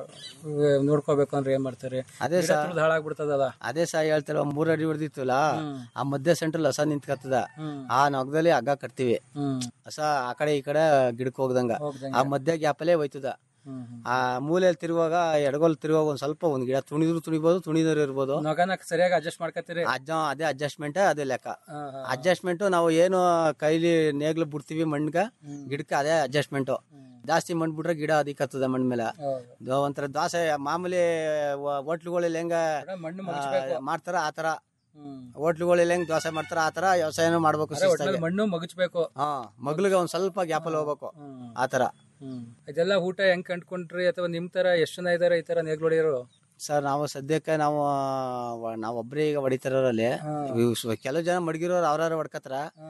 ಆ, ನೋಡ್ಕೋಬೇಕು ಅಂದ್ರೆ ಏನ್ ಮಾಡ್ತಾರೆ ಅದೇ ಗಿಡ ತುಳ್ದು ಹಾಳಾಗ್ಬಿಡ್ತದಲ್ಲ ಅದೇ ಸಹ ಹೇಳ್ತಾರ ಮೂರ್ ಅಡಿ ಹೊಡೆದಿತ್ತಲ್ಲ ಆ ಮಧ್ಯ ಸೆಂಟ್ರಲ್ ಹಸ ನಿಂತ್ಕತ್ತದ ಹ್ಮ್. ಆ ನೊಗದಲ್ಲಿ ಹಗ್ಗ ಕಟ್ತೀವಿ ಹ್ಮ್ ಹಸ ಆ ಕಡೆ ಈ ಕಡೆ ಗಿಡಕ್ ಹೋಗ್ದಂಗ ಹೋಗ್ದಂಗೆ. ಆ ಮಧ್ಯ ಗ್ಯಾಪಲ್ಲೇ ಹೋಯ್ತದ ಹ್ಮ್ ಹ್ಮ್. ಆ ಮೂಲೆಯಲ್ಲಿ ತಿರುವಾಗ ಎಡಗೋಲ್ ತಿರುವಾಗ ಒಂದ್ ಸ್ವಲ್ಪ ಒಂದ್ ಗಿಡ ತುಣಿದ್ರು ತುಣಿಬೋದು ತುಣಿದ್ರು ಇರ್ಬೋದು ನೊಗನ ಸರಿಯಾಗಿ ಅಡ್ಜಸ್ಟ್ ಮಾಡ್ಕತ್ತೀರಿ ಅಜ್ಜ ಅದೇ ಅಡ್ಜಸ್ಟ್ಮೆಂಟ್ ಅದೇ ಲೆಕ್ಕ ಹಾ, ಹಾ. ಅಡ್ಜಸ್ಟ್ಮೆಂಟ್ ನಾವು ಏನು ಕೈಲಿ ನೇಗ್ಲು ಬಿಡ್ತೀವಿ ಮಣ್ಗ ಗಿಡಕ್ಕೆ ಅದೇ ಅಡ್ಜಸ್ಟ್ಮೆಂಟ್ ಜಾಸ್ತಿ ಮಣ್ಣು ಬಿಟ್ರೆ ಗಿಡ ಅದಕ್ಕೆ ಹತ್ತದ ಮಣ್ಣ ಮೇಲೆ ಹೌದು. ಇದು ಒಂಥರ ದೋಸೆ ಮಾಮೂಲಿ ಹೋಟ್ಲುಗಳಲ್ಲಿ ಹೆಂಗ ಅದೇ ಮಣ್ಣು ಮಗಚ್ಬೇಕು ಆ, ಮಾಡ್ತಾರ ಆ ತರ ಹ್ಮ್ ಹೋಟ್ಲುಗಳಲ್ಲಿ ಹೆಂಗ್ ದೋಸೆ ಮಾಡ್ತಾರ ಆ ತರ ವ್ಯವಸಾಯನೂ ಮಾಡ್ಬೇಕು ಅದೇ ಒಟ್ನಲ್ಲಿ ಶಿಸ್ತಾಗಿ. ಮಣ್ಣು ಮಗಚ್ಬೇಕು ಹಾ ಮಗ್ಳಿಗೆ ಒಂದ್ ಸ್ವಲ್ಪ ಗ್ಯಾಪಲ್ಲಿ ಹೋಗ್ಬೇಕು ಹ್ಮ್ ಆ ತರ ಹ್ಮ್ ಇದೆಲ್ಲ ಊಟ ಹೆಂಗ್ ಕಂಡ್ಕೊಂಡ್ರಿ ಅಥವಾ ನಿಮ್ ತರ ಎಷ್ಟು ಜನ ಇದಾರೆ ಈ ತರ ನೇಗ್ಲೊಡಿಯರು ಸರ್ ನಾವು ಸದ್ಯಕ್ಕೆ ನಾವು ವ- ನಾವ್ ಒಬ್ರೇ ಈಗ ಹೊಡಿತಾರಲ್ಲಿ ಕೆಲವು ಜನ ಮಡಗಿರೋರು ಅವ್ರಾರ ಹೊಡ್ಕತ್ರ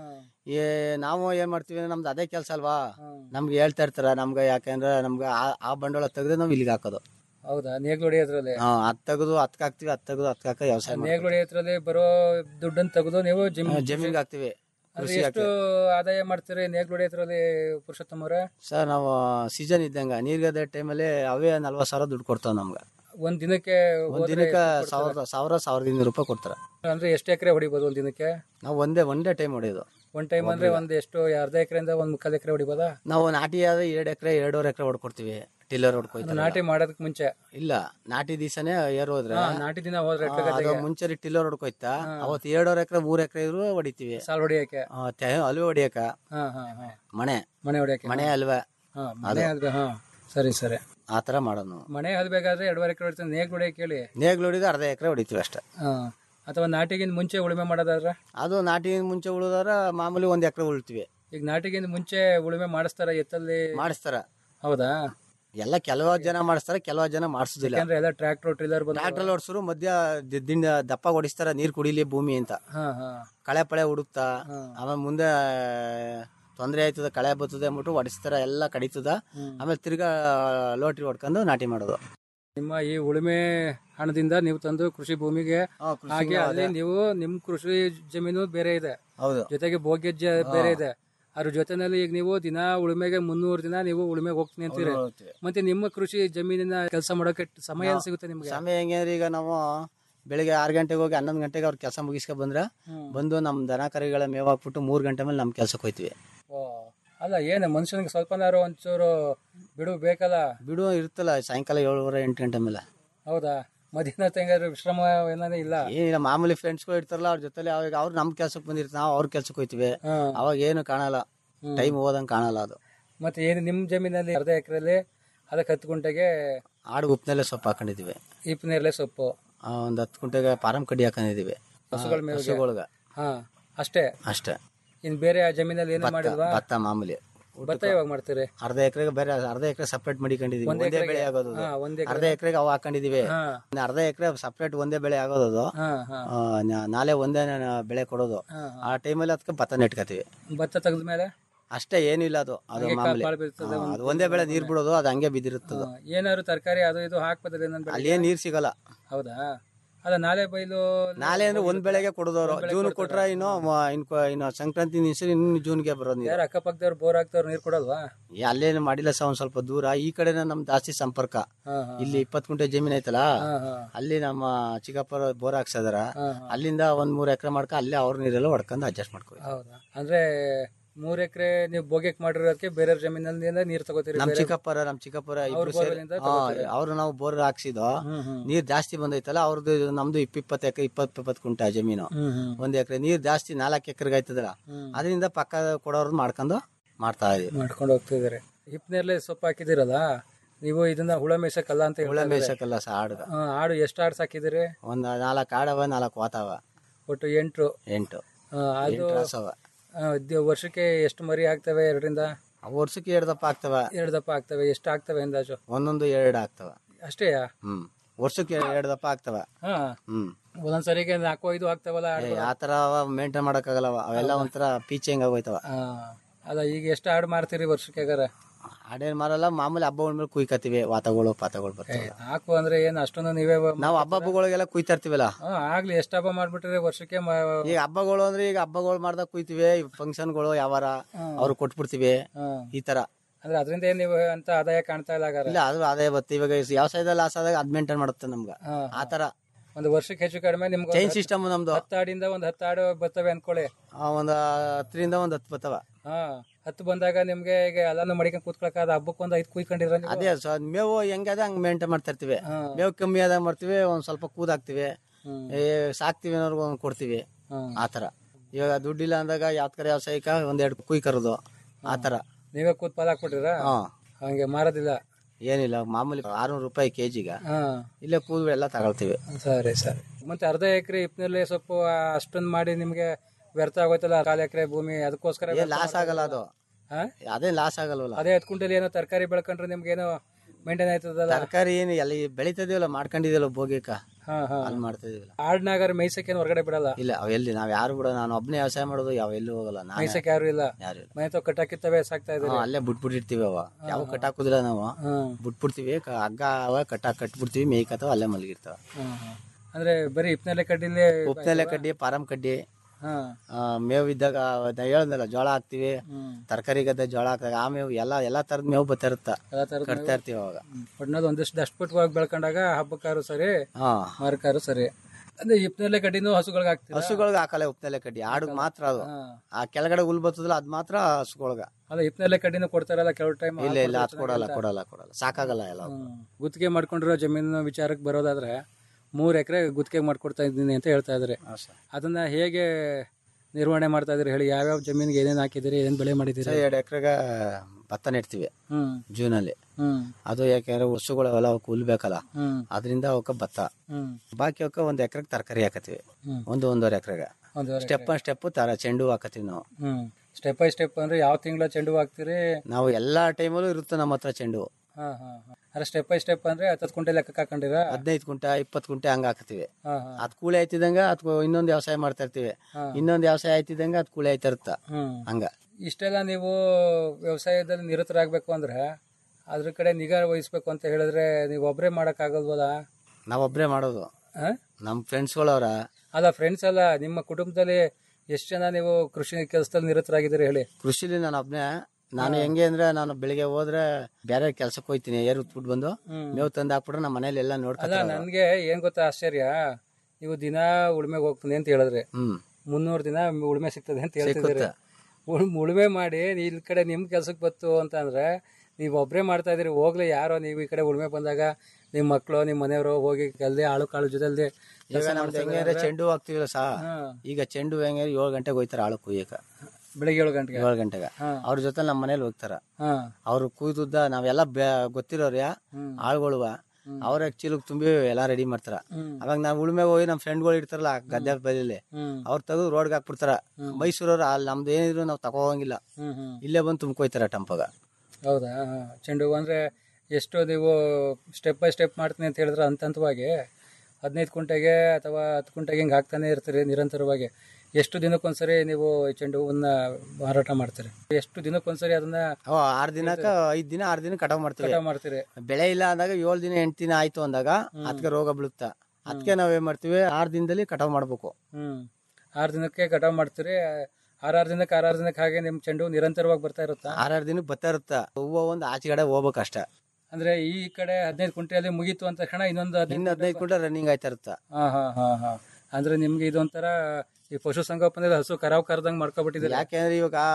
ಏ ನಾವು ಏನ್ ಮಾಡ್ತೀವಿ ಅಂದ್ರೆ ನಮ್ದು ಅದೇ ಕೆಲಸ ಅಲ್ವಾ ನಮ್ಗೆ ಹೇಳ್ತಾ ಇರ್ತಾರ ನಮ್ಗೆ ಯಾಕಂದ್ರೆ ನಮ್ಗೆ ಆ- ಆ ಬಂಡವಾಳ ತೆಗೆದ್ರೆ ನಾವು ಇಲ್ಲಿಗೆ ಹಾಕೋದು ಹೌದಾ ನೇಗ್ಲೊಡಿಯೋದ್ರಲ್ಲಿ ಹಾ ಅದ್ ತೆಗೆದು ಹತ್ಕ್ ಹಾಕ್ತಿವಿ ಹತ್ ತೆಗೆದು ಹತ್ಕ್ ಹಾಕ ವ್ಯವಸಾಯ ಮಾಡ್ತೀವಿ. ನೇಗ್ಲೊಡಿಯೋದ್ರಲ್ಲಿ ಬರೋ ದುಡ್ಡನ್ನ ತೆಗೆದು ನೀವು ಜಿಮ್ ಹಾ, ಜಮೀನ್ಗೆ ಹಾಕ್ತಿವಿ ಅಂದ್ರೆ ಕೃಷಿ ಎಷ್ಟು ಆದಾಯ ಮಾಡ್ತೀರಿ ನೇಗ್ಲೊಡಿಯೋದ್ರಲ್ಲಿ ಪುರುಷೋತ್ತಮರ ಸರ್ ನಾವು ಸೀಸನ್ ಇದ್ದಂಗ ನೀರ್ಗದೆ ಟೈಮಲ್ಲಿ ಅವೇ ನಲ್ವತ್ ಸಾವಿರ ದುಡ್ಡು ಕೊಡ್ತಾವ ನಮ್ಗೆ ಒಂದ್ ದಿನಕ್ಕೆ ಒಂದ್ ಹೋದ್ರೆ ದಿನಕ್ಕೆ ಎಷ್ಟು ಸಾವಿರದ ಸಾವಿರ ಸಾವಿರದ ಇನ್ನೂರು ರೂಪಾಯಿ ಕೊಡ್ತಾರ ಕೊಡ್ತಾರೆ? ಅಂದ್ರೆ ಎಷ್ಟು ಎಕರೆ ಹೊಡಿಬೋದು ಒಂದ್ ದಿನಕ್ಕೆ ನಾವು ಒಂದೇ ಒಂದೇ ಟೈಮ್ ಹೊಡೆಯೋದು ಒಂದ್ ಟೈಮ್ ಅಂದ್ರೆ ಒಂದ್ ಎಷ್ಟು ಅರ್ಧ ಎಕರೆಯಿಂದ ಒಂದ್ ಮುಕ್ಕಾಲ್ ಎಕರೆ ಹೊಡಿಬೋದಾ ನಾವು ನಾಟಿ ಆದ್ರೆ ಎರಡ್ ಎಕರೆ ಎರಡೂವರೆ ಎಕರೆ ಹೊಡ್ಕೊಡ್ತೀವಿ ಟಿಲ್ಲರ್ ಹೊಡ್ಕೊಯ್ತಾರೆ ನಾಟಿ ಮಾಡೋದಕ್ ಮುಂಚೆ ಇಲ್ಲ ನಾಟಿ ದಿವಸನೇ ಏರ್ ಹೋದ್ರೆ ಹಾ, ನಾಟಿ ದಿನ ಹೋದ್ರೆ ಆ, ಅದು ಮುಂಚೆ ಟಿಲ್ಲರ್ ಹೊಡ್ಕೊಯ್ತಾ ಅವತ್ತು ಎರಡೂವರೆ ಎಕರೆ ಮೂರ್ ಎಕರೆ ಇದ್ರು ಹೊಡಿತೀವಿ ಸಾಲ್ ಹೊಡಿಯಕ್ಕೆ ಆ, ತೆ- ಅಲ್ವೆ ಹೊಡಿಯಕ ಹಾ ಹಾ ಹಾ ಮನೆ ಮನೆ ಹೊಡಿಯಕ್ಕೆ ಮನೆ ಅಲ್ವೇ ಹಾ ಮನೆ ಅಲ್ವೇ ಹಾ ಸರಿ ಸರಿ ಆ ತರ ಮಾಡೋದು ನಾವು ಮನೆ ಹಲ್ಬೇಕಾದ್ರೆ ಎರಡುವರೆ ಎಕರೆ ಹೊಡಿತಾನೆ ನೇಗ್ ಹೊಡಿಯಕ್ಕೆ ಹೇಳಿ ನೇಗ್ಲು ಹೊಡಿದ್ರೆ ಅರ್ಧ ಎಕರೆ ಹೊಡಿತೀವಿ ಅಷ್ಟೇ ಹಾ ಅಥವಾ ನಾಟಿಗಿಂತ ಮುಂಚೆ ಉಳುಮೆ ಮಾಡೋದಾದ್ರೆ ಅದು ನಾಟಿ ಮುಂಚೆ ಉಳಿದಾರ ಮಾಮೂಲಿ ಒಂದ್ ಎಕರೆ ಉಳ್ತೀವಿ ಈಗ ನಾಟಿಗಿಂತ ಮುಂಚೆ ಉಳುಮೆ ಮಾಡಿಸ್ತಾರ ಎತ್ತಲ್ಲಿ ಮಾಡಿಸ್ತಾರ ಹೌದಾ ಎಲ್ಲ ಕೆಲವು ಜನ ಮಾಡಿಸ್ತಾರ ಕೆಲವು ಜನ ಮಾಡಿಸೋದಿಲ್ಲ ಯಾಕಂದ್ರೆ ಎಲ್ಲ ಟ್ರ್ಯಾಕ್ಟರ್ ಟ್ರಿಲ್ಲರ್ ಬಂದ ಟ್ರಾಕ್ಟರ್ ಓಡಿಸರು ಮಧ್ಯ ದಿ- ದಿಂಡ ದಪ್ಪ ಹೊಡಿಸ್ತಾರ ನೀರ್ ಕುಡಿಲಿ ಭೂಮಿ ಅಂತ ಹಾ ಹಾ ಕಳೆ ಪಳೆ ಹುಡುಕ್ತಾ ಆಮೇಲೆ ಮುಂದೆ ತೊಂದರೆ ಆಯ್ತದ ಕಳೆ ಬರ್ತದೆ ಅಂದ್ಬಿಟ್ಟು ಹೊಡಿಸ್ತಾರ ಎಲ್ಲ ಕಡಿತದ ಆಮೇಲೆ ತಿರ್ಗಾ ಲೋಟ್ರಿ ಹೊಡ್ಕೊಂಡು ನಾಟಿ ಮಾಡೋದು ನಿಮ್ಮ ಈ ಉಳುಮೆ ಹಣದಿಂದ ನೀವು ತಂದು ಕೃಷಿ ಭೂಮಿಗೆ ಹಾ, ಕೃಷಿ ಹಾಗೆ ಅದೇ. ಅಲ್ಲಿ ನೀವು ನಿಮ್ ಕೃಷಿ ಜಮೀನು ಬೇರೆ ಇದೆ ಹೌದು ಜೊತೆಗೆ ಭೋಗ್ಯ ಜ- ಬೇರೆ ಇದೆ ಅದ್ರ ಜೊತೆನಲ್ಲಿ ಈಗ ನೀವು ದಿನ ಉಳುಮೆಗೆ ಮುನ್ನೂರು ದಿನ ನೀವು ಉಳುಮೆಗೆ ಹೋಗ್ತೀನಿ ಅಂತೀರಿ ಹೋಗ್ತೀವಿ. ಮತ್ತೆ ನಿಮ್ಮ ಕೃಷಿ ಜಮೀನಿನ ಕೆಲಸ ಮಾಡೋಕೆ ಸಮಯ ಎಲ್ಲಿ ಸಿಗುತ್ತೆ ನಿಮ್ಗೆ ಸಮಯ ಹೆಂಗಂದ್ರೆ ಈಗ ನಾವು ಬೆಳಿಗ್ಗೆ ಆರು ಗಂಟೆಗೆ ಹೋಗಿ ಹನ್ನೊಂದು ಗಂಟೆಗೆ ಅವ್ರ ಕೆಲಸ ಮುಗಿಸ್ಕೊ ಬಂದ್ರೆ ಬಂದು ನಮ್ಮ ದನ ಕರಿಗಳ ಮೇವ್ ಹಾಕ್ಬಿಟ್ಟು ಮೂರು ಗಂಟೆ ಮೇಲೆ ನಮ್ಮ ಕೆಲ್ಸಕ್ಕೆ ಹೋಯ್ತೀವಿ ಓ, ಅಲ್ಲ ಏನು ಮನುಷ್ಯನಿಗೆ ಸ್ವಲ್ಪನಾರು ಒಂಚೂರು ಬಿಡು ಬೇಕಲ್ಲ ಬಿಡು ಇರುತ್ತಲ್ಲ ಸಾಯಂಕಾಲ ಏಳುವರೆ ಎಂಟು ಗಂಟೆ ಮೇಲೆ ಹೌದಾ ಮಧ್ಯಾಹ್ನ ಹೆಂಗಾದ್ರು ವಿಶ್ರಮ ಏನಾದ್ರು ಇಲ್ಲ ಏನಿಲ್ಲ ಮಾಮೂಲಿ ಫ್ರೆಂಡ್ಸ್ಗಳು ಇರ್ತಾರಲ್ಲ ಅವ್ರ ಜೊತೆಲಿ ಅವಾಗ ಅವ್ರು ನಮ್ಮ ಕೆಲ್ಸಕ್ಕೆ ಬಂದಿರ್ತಾರೆ ನಾವು ಅವ್ರ ಕೆಲ್ಸಕ್ಕೆ ಹೋಯ್ತೀವಿ ಹಾ. ಅವಾಗ ಏನು ಕಾಣಲ್ಲ ಟೈಮ್ ಹೋದಂಗೆ ಕಾಣಲ್ಲ ಅದು ಮತ್ತೆ ಏನು ನಿಮ್ಮ ಜಮೀನಲ್ಲಿ ಅರ್ಧ ಎಕರೆಲಿ ಅದಕ್ಕೆ ಹತ್ತು ಗುಂಟೆಗೆ ಆಡು ಉಪ್ಪಿನಲ್ಲೇ ಸೊಪ್ಪು ಹಾಕೊಂಡಿದೀವಿ ಈಪನೇರಳೆ ಸೊಪ್ಪು ಆ, ಒಂದ್ ಹತ್ತು ಗುಂಟೆಗೆ ಪಾರಂ ಕಡ್ಡಿ ಹಾಕೊಂಡಿದೀವಿ ಹಸುಗಳ ಮೇವಿಗೆ? ಹಸುಗಳ್ಗೆ ಹಾ ಅಷ್ಟೇ ಅಷ್ಟೇ ಇನ್ ಬೇರೆ ಆ ಜಮೀನಲ್ಲಿ ಏನು ಮಾಡಿಲ್ವಾ ಭತ್ತ ಮಾಮೂಲಿ ಭತ್ತ ಯಾವಾಗ ಮಾಡ್ತೀರಿ ಅರ್ಧ ಎಕರೆಗೆ ಬೇರೆ ಅರ್ಧ ಎಕರೆ ಸಪ್ರೇಟ್ ಮಾಡಿಕೊಂಡಿದೀವಿ ಒಂದ್ ಒಂದೇ ಎಕ್ರೆಗೆ? ಬೆಳೆ ಆಗೋದು ಅದು. ಹಾ, ಒಂದ್ ಎಕ್ರೆ. ಅರ್ಧ ಎಕರೆಗೆ ಅವು ಹಾಕೊಂಡಿದೀವಿ ಹಾ. ಇನ್ನು ಅರ್ಧ ಎಕರೆ ಸಪ್ರೇಟ್ ಒಂದೇ ಬೆಳೆ ಆಗೋದು ಅದು. ಹಾ ಹಾ ಆ, ನಾ- ನಾಳೆ ಒಂದೇ ನ- ಬೆಳೆ ಕೊಡೋದು ಹಾ, ಆ ಟೈಮಲ್ಲಿ ಅದಕ್ಕೆ ಭತ್ತ ನೆಟ್ಕೋತೀವಿ ಭತ್ತ ತೆಗೆದ ಮೇಲೆ ಅಷ್ಟೇ ಏನಿಲ್ಲ ಅದು ಅದು ಹಂಗೆ ಮಾಮೂಲಿ ಕಾಳು ಬೀಳ್ತದೆ ಹಾ, ಒಂದು ಅದು ಒಂದೇ ಬೆಳೆ ನೀರ್ ಬಿಡೋದು ಅದು ಹಂಗೆ ಬಿದ್ದಿರುತ್ತದ ಏನಾದ್ರು ತರಕಾರಿ ಅದು ಇದು ಹಾಕ್ಬೋದಲ್ಲ ಏನಂತ ಅಲ್ಲಿ ಏನ್ ನೀರ್ ಸಿಗಲ್ಲ ಹೌದಾ ಅಲ್ಲ ನಾಳೆ ಬೈಲು ನಾಳೆ ಅಂದ್ರೆ ಒಂದ್ ಬೆಳೆಗೆ ಕೊಡೋದವ್ರು ಜೂನ್ ಕೊಟ್ರ ಇನ್ನು ಮ- ಇನ್ ಕೊ- ಇನ್ನು ಸಂಕ್ರಾಂತಿ ನಿಲ್ಸಿ ಇನ್ನು ಜೂನ್ಗೆ ಬರೋದು ನೀರು ಯಾರು ಅಕ್ಕಪಕ್ಕದವ್ರು ಬೋರ್ ಹಾಕ್ದವ್ರು ನೀರು ಕೊಡಲ್ವಾ ಏ, ಅಲ್ಲೇನು ಮಾಡಿಲ್ಲ ಸಹ ಒಂದ್ ಸ್ವಲ್ಪ ದೂರ ಈ ಕಡೆನ ನಮ್ ಜಾಸ್ತಿ ಸಂಪರ್ಕ ಹಾ ಹಾ ಇಲ್ಲಿ ಇಪ್ಪತ್ ಗುಂಟೆ ಜಮೀನ್ ಐತಲ್ಲ ಹಾ ಹಾ ಅಲ್ಲಿ ನಮ್ಮ ಚಿಕ್ಕಪ್ಪರ ಬೋರ್ ಹಾಕ್ಸದಾರ ಹಾ, ಅಲ್ಲಿಂದ ಒಂದ್ ಮೂರ್ ಎಕರೆ ಮಾಡ್ಕ ಅಲ್ಲೇ ಅವ್ರ ನೀರೆಲ್ಲ ಹೊಡ್ಕೊಂಡು ಅಡ್ಜಸ್ಟ್ ಮಾಡ್ಕೊ ಹೌದಾ ಅಂದ್ರೆ ಮೂರ್ ಎಕರೆ ನೀವು ಬೋಗೆಕ್ ಮಾಡಿರೋದಕ್ಕೆ ಬೇರೆ ಜಮೀನಲ್ಲಿ ನೀರ್ ತಗೋತೀರಿ ನಮ್ ಬೇರೆ- ಚಿಕ್ಕಪ್ಪರ ನಮ್ ಚಿಕ್ಕಪ್ಪರ ಅವ್ರ ಇಬ್ರು ಸೇರಿ ಬೋರ್ವೆಲಿಂದ ತಗೋತೀರಿ? ಅವ್ರು ನಾವು ಬೋರ್ ಹಾಕ್ಸಿದ್ದು ಹ್ಮ್, ಹ್ಮ್. ನೀರ್ ಜಾಸ್ತಿ ಬಂದೈತಲ್ಲ ಅವ್ರದ್ದು ನಮ್ದು ಇಪ್ಪ ಇಪ್ಪತ್ತು ಎಕರೆ ಇಪ್ಪತ್ತು ಇಪ್ಪತ್ತು ಕುಂಟ ಜಮೀನು ಹ್ಮ್, ಹ್ಮ್. ಒಂದ್ ಎಕರೆ ನೀರ್ ಜಾಸ್ತಿ ನಾಲ್ಕು ಎಕರೆಗೆ ಆಯ್ತದಲ್ಲ ಹ್ಮ್. ಅದರಿಂದ ಪಕ್ಕ ಕೊಡೋರ್ದು ಮಾಡ್ಕೊಂಡು ಮಾಡ್ತಾ ಇದೀವಿ ಮಾಡ್ಕೊಂಡು ಹೋಗ್ತಿದ್ದೀರಿ ಹಿಪ್ನೇರ್ಲೆ ಸೊಪ್ಪು ಹಾಕಿದಿರಲ್ಲ ನೀವು ಇದನ್ನ ಹುಳ ಮೇಯ್ಸಕ್ಕಲ್ಲ ಅಂತ ಹುಳ ಹೇಳ್ತಾ ಇದ್ದಾರೆ. ಮೇಯ್ಸಕ್ಕಲ್ಲ ಸಹ ಆಡ್ಗ ಆ, ಆಡು ಎಷ್ಟು ಆಡ್ಸ್ ಹಾಕಿದಿರಿ ಒಂದ್ ನಾಲ್ಕು ಆಡವ ನಾಲ್ಕು ವಾತಾವ ಒಟ್ಟು ಎಂಟು ಎಂಟು ಆ, ಅದು ಎಂಟು ರಾಸವ ಆ, ದ- ವರ್ಷಕ್ಕೆ ಎಷ್ಟು ಮರಿ ಆಗ್ತವೆ ಎರಡರಿಂದ ವರ್ಷಕ್ಕೆ ಎರಡು ದಪ್ಪ ಆಗ್ತವ ಎರಡು ದಪ್ಪ ಆಗ್ತವೆ ಎಷ್ಟು ಆಗ್ತವೆ ಅಂದಾಜು ಒಂದೊಂದು ಎರಡು ಆಗ್ತವ ಅಷ್ಟೇಯಾ ಹ್ಮ್ ವರ್ಷಕ್ಕೆ ಎರಡು ದಪ್ಪ ಆಗ್ತವ ಹಾ ಹ್ಮ್ ಒಂದೊಂದ್ಸರಿಗೆ ನಾಲ್ಕು ಐದು ಆಗ್ತಾವಲ್ಲ ಏ, ಆಡುಗಳು? ಆ ತರ ಮೇಂಟೈನ್ ಮಾಡಕ್ಕಾಗಲ್ಲವ ಅವೆಲ್ಲ ಒಂಥರ ಪೀಚೆಂಗ್ ಆಗೋಯ್ತವ ಆ, ಅಲ್ಲ ಈಗ ಎಷ್ಟು ಆಡು ಮಾರ್ತೀರಿ ವರ್ಷಕ್ಕೆ ಹಾಗಾರೆ ಆಡೇನ್ ಮಾರಲ್ಲ ಮಾಮೂಲಿ ಹಬ್ಬ ಮೇಲೆ ಕುಯ್ಕತ್ತೀವಿ ವಾತಗಳು ಪಾತಗಳು ಬರ್ತಾವ ನಾಲ್ಕು ಅಂದ್ರೆ ಏನು ಅಷ್ಟೊಂದು ನೀವೇ ಬ- ನಾವು ಹಬ್ಬ ಹಬ್ಬಗಳಿಗೆಲ್ಲ ಕುಯ್ತಾ ಇರ್ತೀವಲ್ಲ ಹಾ, ಆಗ್ಲಿ ಎಷ್ಟು ಹಬ್ಬ ಮಾಡ್ಬಿಟ್ರಿ ವರ್ಷಕ್ಕೆ ಮ- ಈಗ ಹಬ್ಬಗಳು ಅಂದ್ರೆ ಈಗ ಹಬ್ಬಗಳು ಮಾಡ್ದಾಗ ಕುಯ್ತೀವಿ ಫಂಕ್ಷನ್ಗಳು ಯಾವಾರ ಅವ್ರು ಕೊಟ್ಬಿಡ್ತೀವಿ ಹಾ. ಈ ತರ ಅಂದ್ರೆ ಅದರಿಂದ ಏನ್ ನೀವು ಅಂತ ಆದಾಯ ಕಾಣ್ತಾ ಇಲ್ಲ ಹಾಗಾರೆ ಇಲ್ಲ ಅದು ಅದೇ ಬತ್ತೆ ಇವಾಗ ವ್ಯವಸಾಯದಲ್ಲಿ ಲಾಸ್ ಆದಾಗ ಅದ್ ಮೇಂಟೈನ್ ಮಾಡುತ್ತೆ ನಮ್ಗ ಹಾ, ಆ ತರ ಒಂದು ವರ್ಷಕ್ಕೆ ಹೆಚ್ಚು ಕಡಿಮೆ ನಿಮ್ಗೆ ಚೈನ್ ಸಿಸ್ಟಮ್ ನಮ್ದು ಹತ್ತು ಆಡಿಂದ ಒಂದ್ ಹತ್ತು ಆಡು ಬರ್ತವೆ ಅನ್ಕೊಳ್ಳಿ ಆ, ಒಂದ್ ಹತ್ತರಿಂದ ಒಂದ್ ಹತ್ತು ಬತ್ತವ ಹಾ ಹತ್ತು ಬಂದಾಗ ನಿಮ್ಗೆ ಈಗ ಎಲ್ಲಾನು ಮಡಿಕೊಂಡ್ ಕೂತ್ಕೊಳಕ ಅದು ಹಬ್ಬಕ್ಕೆ ಒಂದ್ ಐದು ಕುಯ್ಕೊಂಡಿರ ನೀವು ಅದೇ ಸೊ ಮೇವು ಹೆಂಗದ ಹಂಗ್ ಮೇಂಟೈನ್ ಮಾಡ್ತಾ ಇರ್ತೀವಿ ಹಾ. ಮೇವು ಕಮ್ಮಿ ಆದಾಗ ಮಾಡ್ತೀವಿ ಒಂದ್ ಸ್ವಲ್ಪ ಕೂದಾಕ್ತಿವಿ ಹ್ಮ್. ಏ ಸಾಕ್ತಿವಿ ಅನ್ನೋರ್ಗು ಒಂದ್ ಕೊಡ್ತೀವಿ ಹ್ಮ್. ಆ ತರ ಇವಾಗ ದುಡ್ಡಿಲ್ಲ ಅಂದಾಗ ಯಾವ್ದ್ ಕಡೆ ವ್ಯವಸಾಯಕ್ಕ ಒಂದೆರಡು ಕುಯ್ ಕರೋದು ಆ ತರ ನೀವೇ ಕೂತ್ ಪಾಲ್ ಹಾಕ್ಬಿಟ್ಟಿರ ಹಾ ಹಂಗೆ ಮಾರೋದಿಲ್ಲ ಏನಿಲ್ಲ ಮಾಮೂಲಿ ಆರ್ನೂರು ರೂಪಾಯಿ ಕೆಜಿಗ ಹಾ ಇಲ್ಲೇ ಕೂದು ಎಲ್ಲ ತಗೊಳ್ತೀವಿ ಸರಿ ಸರಿ ಮತ್ತೆ ಅರ್ಧ ಎಕರೆ ಇಪ್ನಲ್ಲಿ ಸ್ವಲ್ಪ ಅಷ್ಟೊಂದ್ ಮಾಡಿ ನಿಮ್ಗೆ ವ್ಯರ್ಥ ಆಗೋಯ್ತಲ್ಲ ಕಾಲ್ ಎಕರೆ ಭೂಮಿ ಅದಕ್ಕೋಸ್ಕರ ಏನ್ ಲಾಸ್ ಆಗಲ್ಲ ಅದು ಹಾ? ಅದೇ ಲಾಸ್ ಆಗಲ್ವಲ್ಲ ಅದೇ ಹತ್ತು ಕುಂಟಲ್ ಏನೋ ತರಕಾರಿ ಬೆಳ್ಕೊಂಡ್ರೆ ನಿಮ್ಗೆ ಏನೋ ಮೇಂಟೈನ್ ಆಯ್ತದಲ್ಲ ತರಕಾರಿ ಏನು ಎಲ್ಲ ಈ ಬೆಳಿತದಿವಲ್ಲ ಮಾಡ್ಕೊಂಡಿದೀವಲ್ಲ ಬೋಗಿಕ ಹಾ ಹಾ ಅಲ್ಲಿ ಮಾಡ್ತಾ ಇದೀವಲ್ಲ ಆಡ್ನಾಗಾರ ಮೇಯ್ಸಕ್ಕೆ ಏನು ಹೊರಗಡೆ ಬಿಡಲ್ಲ ಇಲ್ಲ ಅವೆಲ್ಲಿ ನಾವ್ ಯಾರು ಬಿಡ ನಾನು ಒಬ್ನೇ ವ್ಯವಸಾಯ ಮಾಡೋದು ಯಾವ ಎಲ್ಲೂ ಹೋಗಲ್ಲ ನಾನು ಮೇಯ್ಸಕ್ಕೆ ಯಾರು ಇಲ್ಲ ಯಾರು ಇಲ್ಲ ಮನೆ ತೋ ಕಟ್ಟಾಕಿತ್ತವೆ ಸಾಕ್ತಾ ಹಾ, ಇದ್ದೀರಿ ಅಲ್ಲೇ ಬಿಟ್ಬಿಟ್ಟಿರ್ತೀವಿ ಅವ ಯಾವ ಕಟ್ಟಾಕುದಿಲ್ಲ ನಾವು ಹ್ಮ್ ಬಿಟ್ಬಿಡ್ತೀವಿ ಕ- ಹಗ್ಗ ಅವ ಕಟ್ಟಾಕ್ ಕಟ್ಬಿಡ್ತೀವಿ ಮೇಯ್ಕತ್ತವ ಅಲ್ಲೇ ಮಲಗಿರ್ತಾವ ಹ್ಮ್, ಹ್ಮ್. ಅಂದ್ರೆ ಬರೀ ಇಪ್ನಲ್ಲೇ ಕಡ್ಡಿಲಿ ಉಪ್ನೆಲೆ ಕಡ್ಡಿ ಪಾರಂ ಕಡ್ಡಿ ಹಾ ಆ, ಮೇವು ಇದ್ದಾಗ ನಾ ಹೇಳ್ದಲ್ಲ ಜೋಳ ಹಾಕ್ತಿವಿ ಹ್ಮ್ ತರಕಾರಿ ಗದ್ದೆ ಜೋಳ ಹಾಕ್ದಾಗ ಆ ಮೇವು ಎಲ್ಲ ಎಲ್ಲಾ ತರದ್ ಮೇವು ಬರ್ತಾ ಇರುತ್ತ ಎಲ್ಲ ತರದ ಕಟ್ತಾ ಇರ್ತೀವಿ ಅವಾಗ ಒಟ್ನಲ್ಲಿ ಒಂದಿಷ್ಟು ದಷ್ಟಪುಟ್ಟವಾಗಿ ಬೆಳ್ಕೊಂಡಾಗ ಹಬ್ಬಕ್ಕಾರು ಸರಿ ಹಾ ಮಾರಕಾರು ಸರಿ ಅಂದ್ರೆ ಇಪ್ನಲ್ಲೇ ಕಡ್ಡಿನೂ ಹಸುಗಳಿಗೆ ಹಾಕ್ತೀರಾ ಹಸುಗಳ್ಗ ಹಾಕಲ್ಲ ಉಪ್ನೆಲೆ ಕಡ್ಡಿ ಆಡುಗ್ ಮಾತ್ರ ಅದು ಹಾ. ಆ ಕೆಳಗಡೆ ಹುಲ್ ಬರ್ತದಲ್ಲ ಅದ್ ಮಾತ್ರ ಹಸುಗಳ್ಗ ಅಲ್ಲ ಇಪ್ನಲ್ಲೇ ಕಡ್ಡಿನೂ ಕೊಡ್ತಾರಲ್ಲ ಕೆಲವು ಟೈಮ್ ಇಲ್ಲ ಇಲ್ಲ ಅದ್ ಕೊಡಲ್ಲ ಕೊಡಲ್ಲ ಕೊಡಲ್ಲ ಸಾಕಾಗಲ್ಲ ಎಲ್ಲ ಗುತ್ತಿಗೆ ಮಾಡ್ಕೊಂಡಿರೋ ಜಮೀನು ವಿಚಾರಕ್ಕೆ ಬರೋದಾದ್ರೆ ಮೂರ್ ಎಕರೆ ಗುತ್ತಿಗೆ ಮಾಡ್ಕೊಡ್ತಾ ಇದ್ದೀನಿ ಅಂತ ಹೇಳ್ತಾ ಇದ್ದಾರೆ ಅದನ್ನ ಹೇಗೆ ನಿರ್ವಹಣೆ ಮಾಡ್ತಾ ಇದ್ರಿ ಹೇಳಿ ಯಾವ್ಯಾವ ಜಮೀನಿಗೆ ಏನೇನ್ ಹಾಕಿದಿರಿ ಏನೇನ್ ಬೆಳೆ ಮಾಡಿದಿರಿ ಎರಡು ಎಕರೆಗ ಭತ್ತ ನೆಡ್ತೀವಿ ಹ್ಮ್ ಜೂನಲ್ಲಿ ಹ್ಮ್ ಅದು ಯಾಕೆಂದ್ರೆ ಹಸುಗಳು ಅವೆಲ್ಲ ಅವಕ್ಕೆ ಹುಲ್ ಬೇಕಲ್ಲ ಹ್ಮ್ ಅದರಿಂದ ಅವಕ್ಕೆ ಭತ್ತ ಹ್ಮ್ ಬಾಕಿ ಅವಕ್ಕೆ ಒಂದ್ ಎಕರೆಗೆ ತರಕಾರಿ ಹಾಕತ್ತೀವಿ ಹ್ಮ್. ಒಂದು ಒಂದೂವರೆ ಎಕರೆಗ ಒಂದೂವರೆ ಸ್ಟೆಪ್ ಬೈ ಸ್ಟೆಪ್ ತರ ಚೆಂಡು ಹೂ ಹಾಕತ್ತೀವಿ ನಾವು ಹ್ಮ್ ಸ್ಟೆಪ್ ಬೈ ಸ್ಟೆಪ್ ಅಂದ್ರೆ ಯಾವ ತಿಂಗಳ ಚೆಂಡು ಹೂ ಹಾಕ್ತೀರಿ ನಾವು ಎಲ್ಲಾ ಟೈಮಲ್ಲೂ ಇರುತ್ತೆ ನಮ್ಮ ಹತ್ರ ಚೆಂಡು ಹೂ. ಹಾ ಹಾ ಹಾ ಅಂದ್ರೆ ಸ್ಟೆಪ್ ಬೈ ಸ್ಟೆಪ್ ಅಂದ್ರೆ ಹತ್ತತ್ತು ಕುಂಟೆ ಲೆಕ್ಕ ಹಾಕೊಂಡಿರ ಹದಿನೈದು ಕುಂಟ ಇಪ್ಪತ್ತು ಕುಂಟೆ ಹಂಗ ಹಾಕತ್ತೀವಿ ಹಾ ಹಾ ಅದ್ ಕೂಳಿ ಆಯ್ತಿದಂಗ ಅದ್ ಇನ್ನೊಂದ್ ವ್ಯವಸಾಯ ಮಾಡ್ತಾ ಇರ್ತೀವಿ ಹಾ. ಇನ್ನೊಂದ್ ವ್ಯವಸಾಯ ಆಯ್ತಿದಂಗ ಅದ್ ಕೂಳಿ ಆಯ್ತಾ ಇರುತ್ತ ಹ್ಮ್ ಹಂಗ ಇಷ್ಟೆಲ್ಲ ನೀವು ವ್ಯವಸಾಯದಲ್ಲಿ ನಿರತರಾಗಬೇಕು ಅಂದ್ರೆ ಅದ್ರ ಕಡೆ ನಿಗಾ ವಹಿಸ್ಬೇಕು ಅಂತ ಹೇಳಿದ್ರೆ ನೀವು ಒಬ್ಬರೇ ಮಾಡೋಕ್ಕಾಗಲ್ವಲ್ಲ ನಾವೊಬ್ರೇ ಮಾಡೋದು ಆ? ನಮ್ ಫ್ರೆಂಡ್ಸ್ಗಳವ್ರ ಅಲ್ಲ ಫ್ರೆಂಡ್ಸ್ ಅಲ್ಲ ನಿಮ್ಮ ಕುಟುಂಬದಲ್ಲಿ ಎಷ್ಟು ಜನ ನೀವು ಕೃಷಿ ಕೆಲಸದಲ್ಲಿ ನಿರತರಾಗಿದ್ದೀರಿ ಹೇಳಿ ಕೃಷಿಲಿ ನಾನು ಒಬ್ನೇ ನಾನು ಹೆಂಗೆ ಅಂದ್ರೆ ನಾನು ಬೆಳಿಗ್ಗೆ ಹೋದ್ರೆ ಬೇರೆ ಕೆಲ್ಸಕ್ಕೆ ಹೋಯ್ತೀನಿ ಏರ್ ಉತ್ಬಿಟ್ಟು ಬಂದು ಹ್ಮ್. ಮೇವು ತಂದು ಹಾಕ್ಬಿಟ್ರೆ ನಮ್ಮ ಮನೇಲಿ ಎಲ್ಲ ಅಲ್ಲ ನೋಡ್ತಾರೆ ನನ್ಗೆ ಏನ್ ಗೊತ್ತಾ ಆಶ್ಚರ್ಯ ನೀವು ದಿನ ಉಳ್ಮೆಗೆ ಹೋಗ್ತೀನಿ ಅಂತ ಹೇಳಿದ್ರಿ ಹ್ಮ್ ಮುನ್ನೂರು ದಿನ ಉಳ್ಮೆ ಸಿಗ್ತದೆ ಅಂತ ಹೇಳ್ತಿದ್ದೀರಿ ಸಿಕ್ಕುತ್ತೆ. ಉಳ್- ಉಳ್ಮೆ ಮಾಡಿ ಈ ಕಡೆ ನಿಮ್ ಕೆಲ್ಸಕ್ಕೆ ಬತ್ತು ಅಂತ ಅಂದ್ರೆ ನೀವು ಒಬ್ರೇ ಮಾಡ್ತಾ ಇದೀರಿ ಹೋಗ್ಲಿ ಯಾರೋ ನೀವು ಈ ಕಡೆ ಉಳ್ಮೆ ಬಂದಾಗ ನಿಮ್ ಮಕ್ಕಳು ನಿಮ್ ಮನೆಯವರು ಹೋಗಿ ಕಲ್ದೆ ಆಳು ಕಾಳು ಜೊತೆಲ್ದೆ ಈಗ ನಮ್ದು ಹೆಂಗೆ ಅಂದ್ರೆ ಚೆಂಡು ಹೂ ಹಾಕ್ತಿವಲ್ಲ ಸಾ ಹಾ. ಈಗ ಚೆಂಡು ಹೂ ಹೆಂಗೆ ಏಳು ಗಂಟೆಗೆ ಹೋಯ್ತಾರ ಆಳು ಕುಯ್ಯಕ ಬೆಳಿಗ್ಗೆ ಏಳು ಗಂಟೆಗೆ ಏಳು ಗಂಟೆಗೆ ಹಾ. ಅವ್ರ ಜೊತೆ ನಮ್ಮ ಮನೇಲಿ ಹೋಗ್ತಾರ ಹಾ ಅವ್ರು ಕುಯ್ದುದ್ದ ನಾವೆಲ್ಲ ಬೆ- ಗೊತ್ತಿರೋರ್ಯ ಹ್ಮ್. ಆಳುಗಳುವ ಅವ್ರ ಚೀಲಕ್ ತುಂಬಿ ಎಲ್ಲಾ ರೆಡಿ ಮಾಡ್ತಾರ ಹ್ಮ್. ಅವಾಗ ನಾವ್ ಉಳುಮೆ ಹೋಗಿ ನಮ್ ಫ್ರೆಂಡ್ಗಳು ಇರ್ತಾರಲ್ಲ ಗದ್ದೆ ಬದಿಲಿ ಹ್ಮ್ ಅವ್ರು ತೆಗೆದು ರೋಡ್ಗೆ ಹಾಕ್ಬಿಡ್ತಾರ ಮೈಸೂರವ್ರು ಅಲ್ಲಿ ನಮ್ದು ಏನಿದ್ರು ನಾವು ತಗೋಂಗಿಲ್ಲ ಹ್ಮ್ ಹ್ಮ್ ಇಲ್ಲೇ ಬಂದು ತುಂಬ್ಕೊಯ್ತಾರ ಟಂಪಾಗ ಹೌದಾ ಹಾ. ಚೆಂಡು ಹೂ ಅಂದ್ರೆ ಎಷ್ಟು ನೀವು ಸ್ಟೆಪ್ ಬೈ ಸ್ಟೆಪ್ ಮಾಡ್ತೀನಿ ಅಂತ ಹೇಳಿದ್ರೆ ಹಂತ ಹಂತವಾಗಿ ಹದಿನೈದು ಕುಂಟೆಗೆ ಅಥವಾ ಹತ್ತು ಕುಂಟೆಗೆ ಹಿಂಗೆ ಹಾಕ್ತಾನೆ ಇರ್ತೀರಿ ನಿರಂತರವಾಗಿ ಎಷ್ಟು ದಿನಕ್ಕೊಂದ್ಸರಿ ನೀವು ಈ ಚೆಂಡು ಹೂವನ್ನ ಮಾರಾಟ ಮಾಡ್ತೀರಿ ಎಷ್ಟು ದಿನಕ್ಕೊಂದ್ಸರಿ ಅದನ್ನ ಅವ ಆರ್ ದಿನಕ್ಕ ಐದ್ ದಿನ ಆರ್ ದಿನ ಕಟಾವ್ ಮಾಡ್ತೀವಿ ಕಟಾವ್ ಮಾಡ್ತೀರಿ ಬೆಳೆ ಇಲ್ಲ ಅಂದಾಗ ಏಳು ದಿನ ಎಂಟು ದಿನ ಆಯ್ತು ಅಂದಾಗ ಅದಕ್ಕೆ ರೋಗ ಬೀಳುತ್ತ ಅದಕ್ಕೆ ನಾವೇನ್ ಮಾಡ್ತೀವಿ ಆರ್ ದಿನದಲ್ಲಿ ಕಟಾವ್ ಮಾಡ್ಬೇಕು ಹ್ಮ್ ಆರು ದಿನಕ್ಕೆ ಕಟಾವ್ ಮಾಡ್ತೀರಿ ಆರಾರು ದಿನಕ್ಕೆ ಆರಾರು ದಿನಕ್ಕೆ ಹಾಗೆ ನಿಮ್ ಚೆಂಡು ಹೂ ನಿರಂತರವಾಗಿ ಬರ್ತಾ ಇರುತ್ತಾ ಆರಾರು ದಿನಕ್ಕೆ ಬರ್ತಾ ಇರುತ್ತ ಹೂವ ಒಂದು ಆಚೆಗಡೆ ಹೋಗ್ಬೇಕು ಅಷ್ಟ ಅಂದ್ರೆ ಈ ಕಡೆ ಹದಿನೈದು ಕುಂಟೆಯಲ್ಲಿ ಮುಗೀತು ಅಂತ ತಕ್ಷಣ ಇನ್ನೊಂದು ಇನ್ನು ಹದಿನೈದು ಕುಂಟೆ ರನ್ನಿಂಗ್ ಆಯ್ತಾ ಇರುತ್ತ ಹಾ ಹಾ ಹಾ ಹಾ ಅಂದ್ರೆ ನಿಮ್ಗೆ ಇದೊಂಥರ ಈ ಪಶು ಸಂಗೋಪನೆ ಹಸು ಕರಾವ್ ಕರ್ದಂಗ್ ಮಾಡ್ಕೊಬಿಟ್ಟಿದ್ರೆ ಯಾಕೆಂದ್ರೆ ಇವಾಗ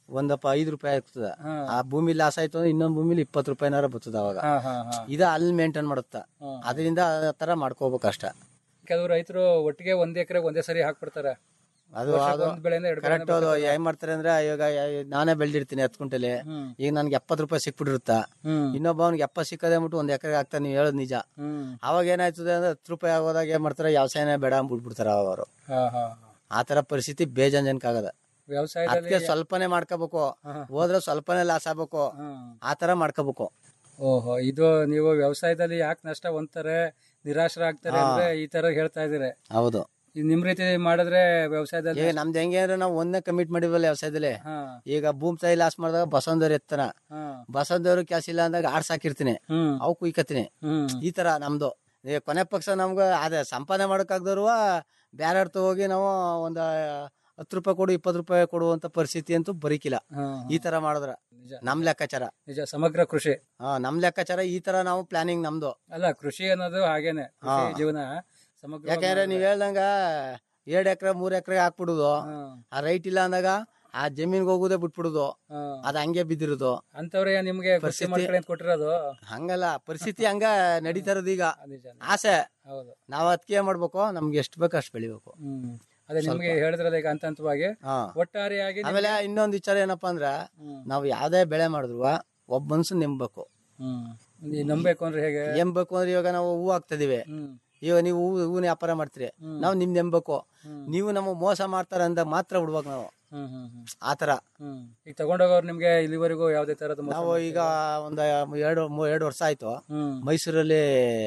ಒಂದಪ್ಪ ಐದು ರೂಪಾಯಿ ಆಗ್ತದ ಹಾ. ಆ ಭೂಮಿ ಲಾಸ್ ಆಯ್ತು ಅಂದ್ರೆ ಇನ್ನೊಂದ್ ಭೂಮಿಲಿ ಇಪ್ಪತ್ತು ರೂಪಾಯಿನಾರ ಬರ್ತದ ಅವಾಗ ಹಾ ಹಾ ಹಾ ಇದ ಅಲ್ಲಿ ಮೇಂಟೈನ್ ಮಾಡುತ್ತ ಹಾ. ಅದರಿಂದ ಆ ತರ ಮಾಡ್ಕೋಬೇಕು ಅಷ್ಟ ಕೆಲವು ರೈತರು ಒಟ್ಟಿಗೆ ಒಂದ್ ಎಕರೆ ಒಂದೇ ಸರಿ ಹಾಕ್ಬಿಡ್ತಾರೆ ಅದು ವರ್ಷಕ್ಕೆ ಅದು ಒಂದ್ ಬೆಳೆಯಿಂದ ಎರಡು ಬೆಳೆನ ಕರೆಕ್ಟ್ ಅದು ಏನ್ ಮಾಡ್ತಾರೆ ಅಂದ್ರೆ ಇವಾಗ ಯ- ನಾನೇ ಬೆಳ್ದಿರ್ತೀನಿ ಹತ್ತು ಕುಂಟಲಿ ಹ್ಮ್. ಈಗ ನನ್ಗೆ ಎಪ್ಪತ್ತು ರೂಪಾಯಿ ಸಿಕ್ಬಿಟ್ಟಿರುತ್ತ ಹ್ಮ್ ಇನ್ನೊಬ್ಬ ಅವ್ನಿಗೆ ಎಪ್ಪತ್ತು ಸಿಕ್ಕದೆ ಅಂದ್ಬಿಟ್ಟು ಒಂದ್ ಎಕರೆ ಆಗ್ತಾನೆ ನೀವು ಹೇಳೋದು ನಿಜ ಹ್ಮ್ ಅವಾಗ ಏನಾಯ್ತದೆ ಅಂದ್ರೆ ಹತ್ತು ರೂಪಾಯಿ ಆಗೋದಾಗ ಏನ್ ಮಾಡ್ತಾರೆ ವ್ಯವಸಾಯನೇ ಬೇಡ ಅಂದ್ಬಿಟ್ಬಿಡ್ತಾರೆ ಅವರು ಹಾ ಹಾ ಹಾ. ಆ ತರ ಪರಿಸ್ಥಿತಿ ಬೇಜಾನ್ ಜನಕ್ಕಾಗದ ವ್ಯವಸಾಯದಲ್ಲಿ ಅದಕ್ಕೆ ಸ್ವಲ್ಪನೇ ಮಾಡ್ಕೋಬೇಕು ಹಾ. ಹೋದ್ರೆ ಸ್ವಲ್ಪನೇ ಲಾಸ್ ಆಗ್ಬೇಕು ಹಾ. ಆ ತರ ಮಾಡ್ಕೋಬೇಕು ಓಹೋ ಇದು ನೀವು ವ್ಯವಸಾಯದಲ್ಲಿ ಯಾಕೆ ನಷ್ಟ ಹೊಂದ್ತಾರೆ ನಿರಾಶರಾಗ್ತಾರೆ ಹಾ. ಅಂದ್ರೆ ಈ ತರ ಹೇಳ್ತಾ ಇದೀರಿ ಹೌದು ಈ ನಿಮ್ ರೀತಿ ಮಾಡಿದ್ರೆ ವ್ಯವಸಾಯದಲ್ಲಿ ಈಗ ನಮ್ದು ಹೆಂಗೆ ಅಂದ್ರೆ ನಾವು ಒಂದೇ ಕಮಿಟ್ ಮಾಡಿವಲ್ಲ ವ್ಯವಸಾಯದಲ್ಲಿ ಹಾ ಈಗ ಭೂಮಿ ತಾಯಿ ಲಾಸ್ ಮಾಡಿದಾಗ ಬಸವಂತವ್ರು ಎತ್ತನ ಹಾ ಬಸವಂತವ್ರು ಕೆಲಸ ಇಲ್ಲ ಅಂದಾಗ ಆಡ್ಸ್ ಹಾಕಿರ್ತೀನಿ ಹ್ಮ್ ಅವು ಕುಯ್ಕತೀನಿ ಹ್ಮ್ ಈ ತರ ನಮ್ದು ಈಗ ಕೊನೆ ಪಕ್ಷ ನಮ್ಗೆ ಅದೇ ಸಂಪಾದನೆ ಮಾಡೋಕ್ಕಾಗ್ದವ್ರು ಬೇರೆ ಅರ್ಥ ಹೋಗಿ ನಾವು ಒಂದು ಹತ್ತು ರೂಪಾಯಿ ಕೊಡು ಇಪ್ಪತ್ತು ರೂಪಾಯಿ ಕೊಡುವಂತ ಪರಿಸ್ಥಿತಿ ಅಂತೂ ಬರೀಕಿಲ್ಲ ಹಾ ಈ ತರ ಮಾಡಿದ್ರ ನಿಜ ನಮ್ ಲೆಕ್ಕಾಚಾರ ನಿಜ ಸಮಗ್ರ ಕೃಷಿ ಹಾ ನಮ್ ಲೆಕ್ಕಾಚಾರ ಈ ತರ ನಾವು ಪ್ಲಾನಿಂಗ್ ನಮ್ದು ಅಲ್ಲ ಕೃಷಿ ಅನ್ನೋದು ಹಾಗೇನೆ ಕೃಷಿ ಹಾ. ಜೀವನ ಸಮಗ್ರ ಯಾಕಂದ್ರೆ ನೀವ್ ಹೇಳ್ದಂಗ ಎರಡ್ ಎಕರೆ ಮೂರ್ ಎಕರೆ ಹಾಕ್ಬಿಡುದು ಆ ರೈಟ್ ಇಲ್ಲ ಅಂದಾಗ ಆ ಜಮೀನ್ಗೆ ಹೋಗುದೇ ಬಿಟ್ಬಿಡುದು ಅದ್ ಹಂಗೆ ಬಿದ್ದಿರುದು ಅಂತವ್ರೆ ನಿಮ್ಗೆ ಕೃಷಿ ಪರಿಸ್ಥಿತಿ- ಮಾಡ್ಕೊಳ್ಳಿ ಅಂತ ಕೊಟ್ಟಿರೋದು ಹಂಗಲ್ಲ ಪರಿಸ್ಥಿತಿ ಹಂಗ ನಡೀತಾ ಇರೋದು ಈಗ ನಿಜ ಆಸೆ ಹೌದು ನಾವ್ ಅದಕ್ಕೆ ಏನ್ ಮಾಡ್ಬೇಕು ನಮ್ಗೆ ಎಷ್ಟು ಬೇಕು ಅಷ್ಟು ಬೆಳಿಬೇಕು ಹ್ಮ್ ಅದೇ ನಿಮ್ಗೆ ಹೇಳಿದ್ರಲ್ಲ ಈಗ ಹಂತ ಹಂತವಾಗಿ ಹಾ ಒಟ್ಟಾರೆಯಾಗಿ ನಿಮ್ಗೆ- ಆಮೇಲೆ ಇನ್ನೊಂದ್ ವಿಚಾರ ಏನಪ್ಪಾ ಅಂದ್ರ ಹ್ಮ್. ನಾವ್ ಯಾವ್ದೇ ಬೆಳೆ ಮಾಡಿದ್ರು ಒಬ್ಬ ಮನ್ಸು ನೆಂಬೇಕು ಹ್ಮ್ ನೀವ್ ನಂಬೇಕು ಅಂದ್ರೆ ಹೇಗೆ ಎಂಬೇಕು ಅಂದ್ರೆ ಇವಾಗ ನಾವು ಹೂ ಹಾಕ್ತಿದೀವಿ ಹ್ಮ್ ಇವಾಗ ನೀವು ಹೂ ಹೂವಿನ ವ್ಯಾಪಾರ ಮಾಡ್ತೀರಿ ಹ್ಮ್. ನಾವು ನಿಮ್ ನೆಂಬೇಕು ಹ್ಮ್. ನೀವು ನಮಗ್ ಮೋಸ ಮಾಡ್ತಾರ ಅಂದ ಮಾತ್ರ ಬಿಡ್ಬೇಕು ನಾವು ಹ್ಮ್ ಹ್ಮ್ ಹ್ಮ್ ಆತರ ಹ್ಮ್ ಈಗ ತಗೊಂಡೋಗವ್ರು ನಿಮ್ಗೆ ಇಲ್ಲಿವರೆಗೂ ಯಾವ್ದೇ ತರದ ಮೋಸ ನಾವು ಈಗ ಒಂದ್ ಎರಡು ಮೂ- ಎರಡು ವರ್ಷ ಆಯ್ತು ಹ್ಮ್ ಮೈಸೂರಲ್ಲಿ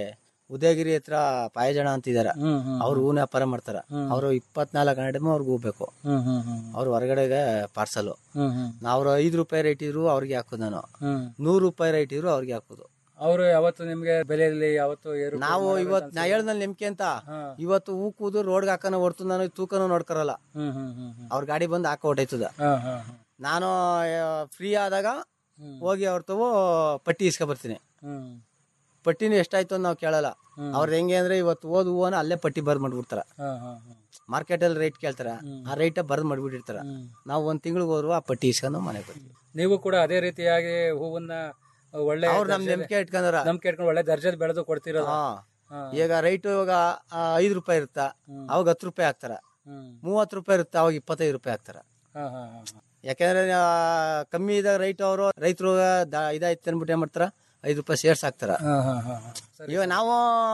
ಉದಯಗಿರಿ ಹತ್ರ ಪಾಯಜಣ ಅಂತಿದಾರ ಹ್ಮ್ ಹ್ಮ್ ಅವ್ರು ಹೂವಿನ ವ್ಯಾಪಾರ ಮಾಡ್ತಾರ ಹ್ಮ್. ಅವ್ರು ಇಪ್ಪತ್ನಾಲ್ಕು ಗಂಟೆ ಅವ್ರಿಗೆ ಹೋಗ್ಬೇಕು ಹ್ಮ್ ಹ್ಮ್ ಹ್ಮ್ ಅವ್ರು ಹೊರಗಡೆಗೆ ಪಾರ್ಸಲ್ ಹ್ಮ್ ಹ್ಮ್ ಅವ್ರು ಐದು ರೂಪಾಯಿ ರೇಟ್ ಇದ್ರು ಅವ್ರಿಗೆ ಹಾಕೋದು ನಾನು ಹ್ಮ್ ನೂರು ರೂಪಾಯಿ ರೇಟ್ ಇದ್ರು ಅವ್ರಿಗೆ ಹಾಕೋದು ಅವರು ಯಾವತ್ತು ನಿಮ್ಗೆ ಬೆಲೆಯಲ್ಲಿ ಯಾವತ್ತು ಏರು ನಾವು ಇವತ್ ನಾ ಹೇಳ್ದಲ್ಲಿ ನಿಮ್ಗೆ ಅಂತ ಹಾ. ಇವತ್ತು ಹೂ ಕೂದು ರೋಡ್ಗೆ ಹಾಕೋಣ ಹೊರ್ತು ನಾನು ತೂಕನೂ ನೋಡ್ಕರಲ್ಲ ಹ್ಮ್ ಹ್ಮ್ ಹ್ಮ್ ಹ್ಮ್ ಅವ್ರ ಗಾಡಿ ಬಂದು ಹಾಕೋ ಹೊಟ್ಟೈತದ ಹಾ ಹಾ ಹಾ ನಾನು ಫ್ರೀ ಆದಾಗ ಹ್ಮ್. ಹೋಗಿ ಅವ್ರ ತಗೋ ಪಟ್ಟಿ ಇಸ್ಕೊ ಬರ್ತೀನಿ ಹ್ಮ್ ಪಟ್ಟಿನೂ ಎಷ್ಟಾಯ್ತು ಅಂತ ನಾವು ಕೇಳಲ್ಲ ಹ್ಮ್. ಅವ್ರದ್ದು ಹೆಂಗೆ ಅಂದ್ರೆ ಇವತ್ತು ಓದ್ ಹೂವನ ಅಲ್ಲೇ ಪಟ್ಟಿ ಬರ್ದ್ ಮಾಡ್ಬಿಡ್ತಾರ ಹಾ ಹಾ ಹಾ ಮಾರ್ಕೆಟ್ ಅಲ್ಲಿ ರೇಟ್ ಕೇಳ್ತಾರ ಆ ರೇಟ್ ಬರ್ದ್ ಮಾಡ್ಬಿಟ್ಟಿರ್ತಾರ ಹ್ಮ್. ನಾವು ಒಂದ್ ತಿಂಗಳಿಗೆ ಹೋದ್ರು ಆ ಪಟ್ಟಿ ಇಸ್ಕೊಂಡು ಮನೆಗೆ ಬರ್ತೀವಿ ನೀವು ಕೂಡ ಅದೇ ರೀತಿಯಾಗಿ ಹೂವನ್ನ ಒಳ್ಳೆ ಅವ್ರು ನಮ್ ನಂಬಿಕೆ ಇಟ್ಕೊಂಡಾರ ನಂಬಿಕೆ ಇಟ್ಕೊಂಡು ಒಳ್ಳೆ ದರ್ಜೆಲಿ ಬೆಳೆದು ಕೊಡ್ತಿರೋದು ಹಾ ಹಾ. ಈಗ ರೈಟ್ ಇವಾಗ ಆ, ಐದ್ ರೂಪಾಯಿ ಇರುತ್ತ ಹ್ಮ್. ಅವಾಗ ಹತ್ತು ರೂಪಾಯಿ ಹಾಕ್ತಾರ ಹ್ಮ್ ಮೂವತ್ತು ರೂಪಾಯಿ ಇರುತ್ತ ಅವಾಗ ಇಪ್ಪತ್ತೈದು ರೂಪಾಯಿ ಹಾಕ್ತಾರ ಹಾ ಹಾ ಹಾ ಯಾಕಂದ್ರೆ ಆ, ಕಮ್ಮಿ ಇದ್ದಾಗ ರೈಟ್ ಅವರು ರೈತರು ಇದಾಯ್ತು ಅನ್ಬಿಟ್ಟು ಏನ್ ಮಾಡ್ತಾರ ಐದು ರೂಪಾಯಿ ಸೇರ್ಸ್ ಹಾಕ್ತಾರ ಹಾ ಹಾ ಹಾ ಹಾ ಸರಿ ಇವಾಗ ನಾವು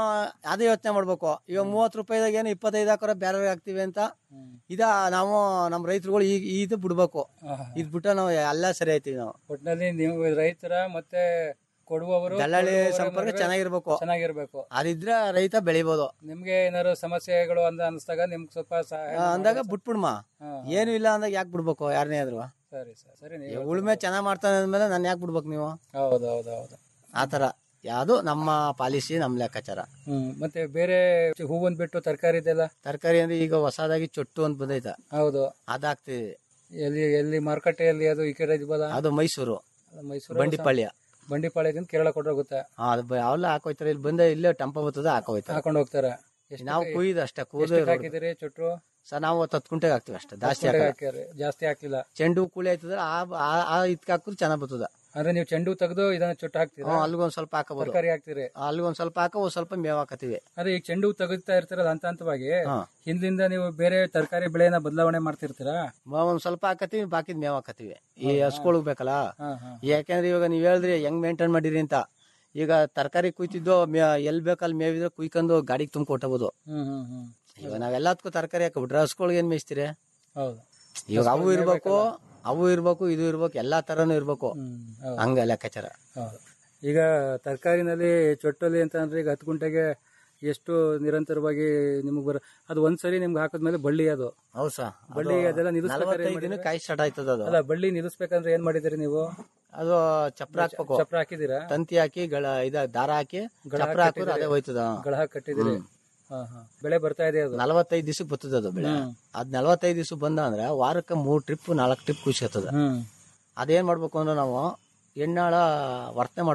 ಅದೇ ಯೋಚನೆ ಮಾಡ್ಬೇಕು ಇವಾಗ ಮೂವತ್ತು ರೂಪಾಯಿದಾಗ ಏನು ಇಪ್ಪತ್ತೈದು ಹಾಕೋರ ಬೇರೆ ಹಾಕ್ತಿವಿ ಅಂತ ಹ್ಮ್. ಇದ ನಾವು ನಮ್ಮ ರೈತರುಗಳು ಈಗ ಇದು ಬಿಡ್ಬೇಕು ಹಾ, ಹಾ. ಇದ್ ಬಿಟ್ರೆ ನಾವು ಎಲ್ಲ ಸರಿ ಆಯ್ತೀವಿ ನಾವು ಒಟ್ನಲ್ಲಿ ನೀವು ರೈತರ ಮತ್ತೆ ಕೊಡುವವರು ದಲ್ಲಾಳಿ ಕೊಳ್ಳುವವರ ಸಂಪರ್ಕ ನಡುವೆ ಚೆನ್ನಾಗಿರ್ಬೇಕು ಚೆನ್ನಾಗಿರ್ಬೇಕು ಅದಿದ್ರೆ ರೈತ ಬೆಳಿಬೋದು ನಿಮ್ಗೆ ಏನಾದ್ರು ಸಮಸ್ಯೆಗಳು ಅಂತ ಅನಿಸ್ದಾಗ ನಿಮ್ಗೆ ಸ್ವಲ್ಪ ಸಹಾಯ ಆ, ಅಂದಾಗ ಬಿಟ್ಬಿಡ್ಮ ಹಾ, ಏನು ಇಲ್ಲ ಅಂದಾಗ ಯಾಕೆ ಬಿಡ್ಬೇಕು ಯಾರನ್ನೇ ಆದ್ರು ಸರಿ ಸರಿ ಸರಿ ನೀವು ಉಳುಮೆ ಚೆನ್ನಾಗ್ ಮಾಡ್ತಾನೆ ಅಂದ್ಮೇಲೆ ನಾನು ಯಾಕೆ ಬಿಡ್ಬೇಕು ನೀವು ಹೌದು ಹೌದು ಹೌದು ಆತರ ಯಾವ್ದು ನಮ್ಮ ಪಾಲಿಸಿ ನಮ್ ಲೆಕ್ಕಾಚಾರ ಹ್ಮ್ ಮತ್ತೆ ಬೇರೆ ಹೂವನ್ ಬಿಟ್ಟು ತರಕಾರಿ ಇದೆಲ್ಲ ತರಕಾರಿ ಅಂದ್ರೆ ಈಗ ಹೊಸದಾಗಿ ಚೊಟ್ಟು ಅಂತ ಬಂದೈತ ಹೌದು ಅದಾಗ್ತಿವಿ ಎಲ್ಲಿ ಎಲ್ಲಿ ಮಾರುಕಟ್ಟೆಯಲ್ಲಿ ಅದು ಈ ಕಡೆ ಇದೆಯಲ್ಲ ಅದು ಮೈಸೂರು ಮೈಸೂರು ಬಂಡಿಪಾಳ್ಯ ಬಂಡಿಪಾಳ್ಯದಿಂದ ಕೇರಳ ಕೊಟ್ಟೋಗುತ್ತೆ ಹಾ, ಅದು ಬ- ಅವೆಲ್ಲ ಹಾಕೋಯ್ತಾರೆ ಇಲ್ಲಿ ಬಂದ ಇಲ್ಲೇ ಟೆಂಪ ಬರ್ತದ ಹಾಕೋಯ್ತಾರೆ ಹಾಕೊಂಡು ಹೋಗ್ತಾರೆ ಎಷ್ಟು ನಾವು ಕುಯ್ದು ಅಷ್ಟೇ ಕೂದು ಎಷ್ಟಕ್ಕೆ ಹಾಕಿದಿರಿ ಚುಟ್ರು ಸರ್ ನಾವು ಹತ್ತು ಕುಂಟೆಗೆ ಹಾಕ್ತಿವಿ ಅಷ್ಟೇ ಜಾಸ್ತಿ ಕುಂಟೆಗೆ ಹಾಕಲ್ಲ ಹಾಕ್ಯಾರಿ ಜಾಸ್ತಿ ಹಾಕ್ಲಿಲ್ಲ ಚೆಂಡು ಹೂ ಕೂಳಿ ಆಯ್ತದ ಆ ಆ- ಆ ಇದಕ್ಕೆ ಹಾಕಿದ್ರೆ ಚೆನ್ನಾಗ್ ಬರ್ತದ ಅಂದ್ರೆ ನೀವು ಚೆಂಡು ತೆಗೆದು ಇದನ್ನ ಚುಟ್ಟು ಹಾಕ್ತೀರಾ ಹ್ಮ್, ಅಲ್ಲಿಗೊಂದ್ ಸ್ವಲ್ಪ ಹಾಕಬಹುದು ತರಕಾರಿ ಹಾಕ್ತೀರಿ ಅಲ್ಲಿಗೊಂದ್ ಸ್ವಲ್ಪ ಹಾಕ ಒಂದ್ ಸ್ವಲ್ಪ ಮೇವ್ ಹಾಕತಿವಿ ಅದೇ ಈಗ ಚೆಂಡು ಹೂ ತೆಗಿತಾ ಇರ್ತೀರಲ್ಲ ಹಂತ ಹಂತವಾಗಿ ಹಾ. ಹಿಂದಿಂದ ನೀವು ಬೇರೆ ತರಕಾರಿ ಬೆಳೆನ ಬದಲಾವಣೆ ಮಾಡ್ತಿರ್ತೀರಾ ಮ- ಒಂದ್ ಸ್ವಲ್ಪ ಹಾಕತಿವಿ ಬಾಕಿದ್ ಮೇವ್ ಹಾಕತಿವಿ ಈ ಹಸ್ಕೊಳಗ್ ಬೇಕಲ್ಲ ಹಾ ಹಾ ಯಾಕಂದ್ರೆ ಇವಾಗ ನೀವ್ ಹೇಳಿದ್ರಿ ಹೆಂಗ್ ಮೇಂಟೈನ್ ಮಾಡಿರಿ ಅಂತ ಈಗ ತರಕಾರಿ ಕುಯ್ತಿದ್ದು ಮೇ- ಎಲ್ ಬೇಕಲ್ಲಿ ಮೇವಿದ್ರೆ ಕುಯ್ಕೊಂಡು ಗಾಡಿಗೆ ತುಂಬ ಕೊಟ್ಟಬಹುದು ಹ್ಮ್ ಹ್ಮ್ ಹ್ಮ್ ಇವಾಗ ನಾವೆಲ್ಲದಕ್ಕೂ ತರಕಾರಿ ಹಾಕಬಿಟ್ರೆ ಹಸ್ಕೊಳಗೆ ಏನ್ ಮೇಯಿಸ್ತೀರಿ ಹೌದು ಇವಾಗ ಅವು ಇರ್ಬೇಕು ಅವು ಇರ್ಬೇಕು ಇದು ಇರ್ಬೇಕು ಎಲ್ಲಾ ತರನು ಇರ್ಬೇಕು ಹ್ಮ್ ಹೌದು ಹಂಗ ಲೆಕ್ಕಾಚಾರ ಹೌದು ಈಗ ತರಕಾರಿನಲ್ಲಿ ಚೊಟ್ಟಲ್ಲಿ ಅಂತ ಅಂದ್ರೆ ಈಗ ಹತ್ತು ಗುಂಟೆಗೆ ಎಷ್ಟು ನಿರಂತರವಾಗಿ ನಿಮಗೆ ಬರ ಅದು ಒಂದ್ಸರಿ ನಿಮ್ಗೆ ಹಾಕಿದ್ಮೇಲೆ ಬಳ್ಳಿ ಅದು ಹೌದು ಸಾ ಬಳ್ಳಿ ಅದೆಲ್ಲ ನಿಲ್ಲಿಸ್ಬೇಕಾದ್ರೆ ಏನ್ ನಲವತ್ತೈದು ದಿನ ಮಾಡಿದ್ರಿ? ಕಾಯಿ ಸ್ಟಾರ್ಟ್ ಆಯ್ತದ ಅದು ಅಲ್ಲ ಬಳ್ಳಿ ನಿಲ್ಲಿಸ್ಬೇಕಂದ್ರೆ ಏನ್ ಮಾಡಿದಿರಿ ನೀವು ಅದು ಚಪ್ರ ಹಾಕ್ಬೇಕು ಚಪ್ರ ಹಾಕಿದೀರಾ ತಂತಿ ಹಾಕಿ ಗಳ ಇದ ದಾರ ಹಾಕಿ ಗಳ ಚಪ್ರ ಹಾಕಿದ್ರೆ ಅದೇ ಹೋಯ್ತದ ಗಳ ಹಾಕಿ ಕಟ್ಟಿದಿರಿ ಹಾ ಹಾ ಬೆಳೆ ಬರ್ತಾ ಇದೆ ಅದು ನಲವತ್ತೈದು ದಿವಸಕ್ಕೆ ಬರ್ತದ ಅದು ಬೆಳೆ ಹ್ಮ್. ಅದ್ ನಲವತ್ತೈದು ದಿವಸ ಬಂದ ಅಂದ್ರೆ ವಾರಕ್ಕೆ ಮೂರ್ ಟ್ರಿಪ್ ನಾಲ್ಕು ಟ್ರಿಪ್ ಖುಷಿ ಆಗ್ತದ ಹ್ಮ್ ಅದೇನ್ ಮಾಡ್ಬೇಕು ಅಂದ್ರೆ ನಾವು ಎಣ್ಣಾಳ ವರ್ತನೆ ಮಾಡ್ಬೇಕು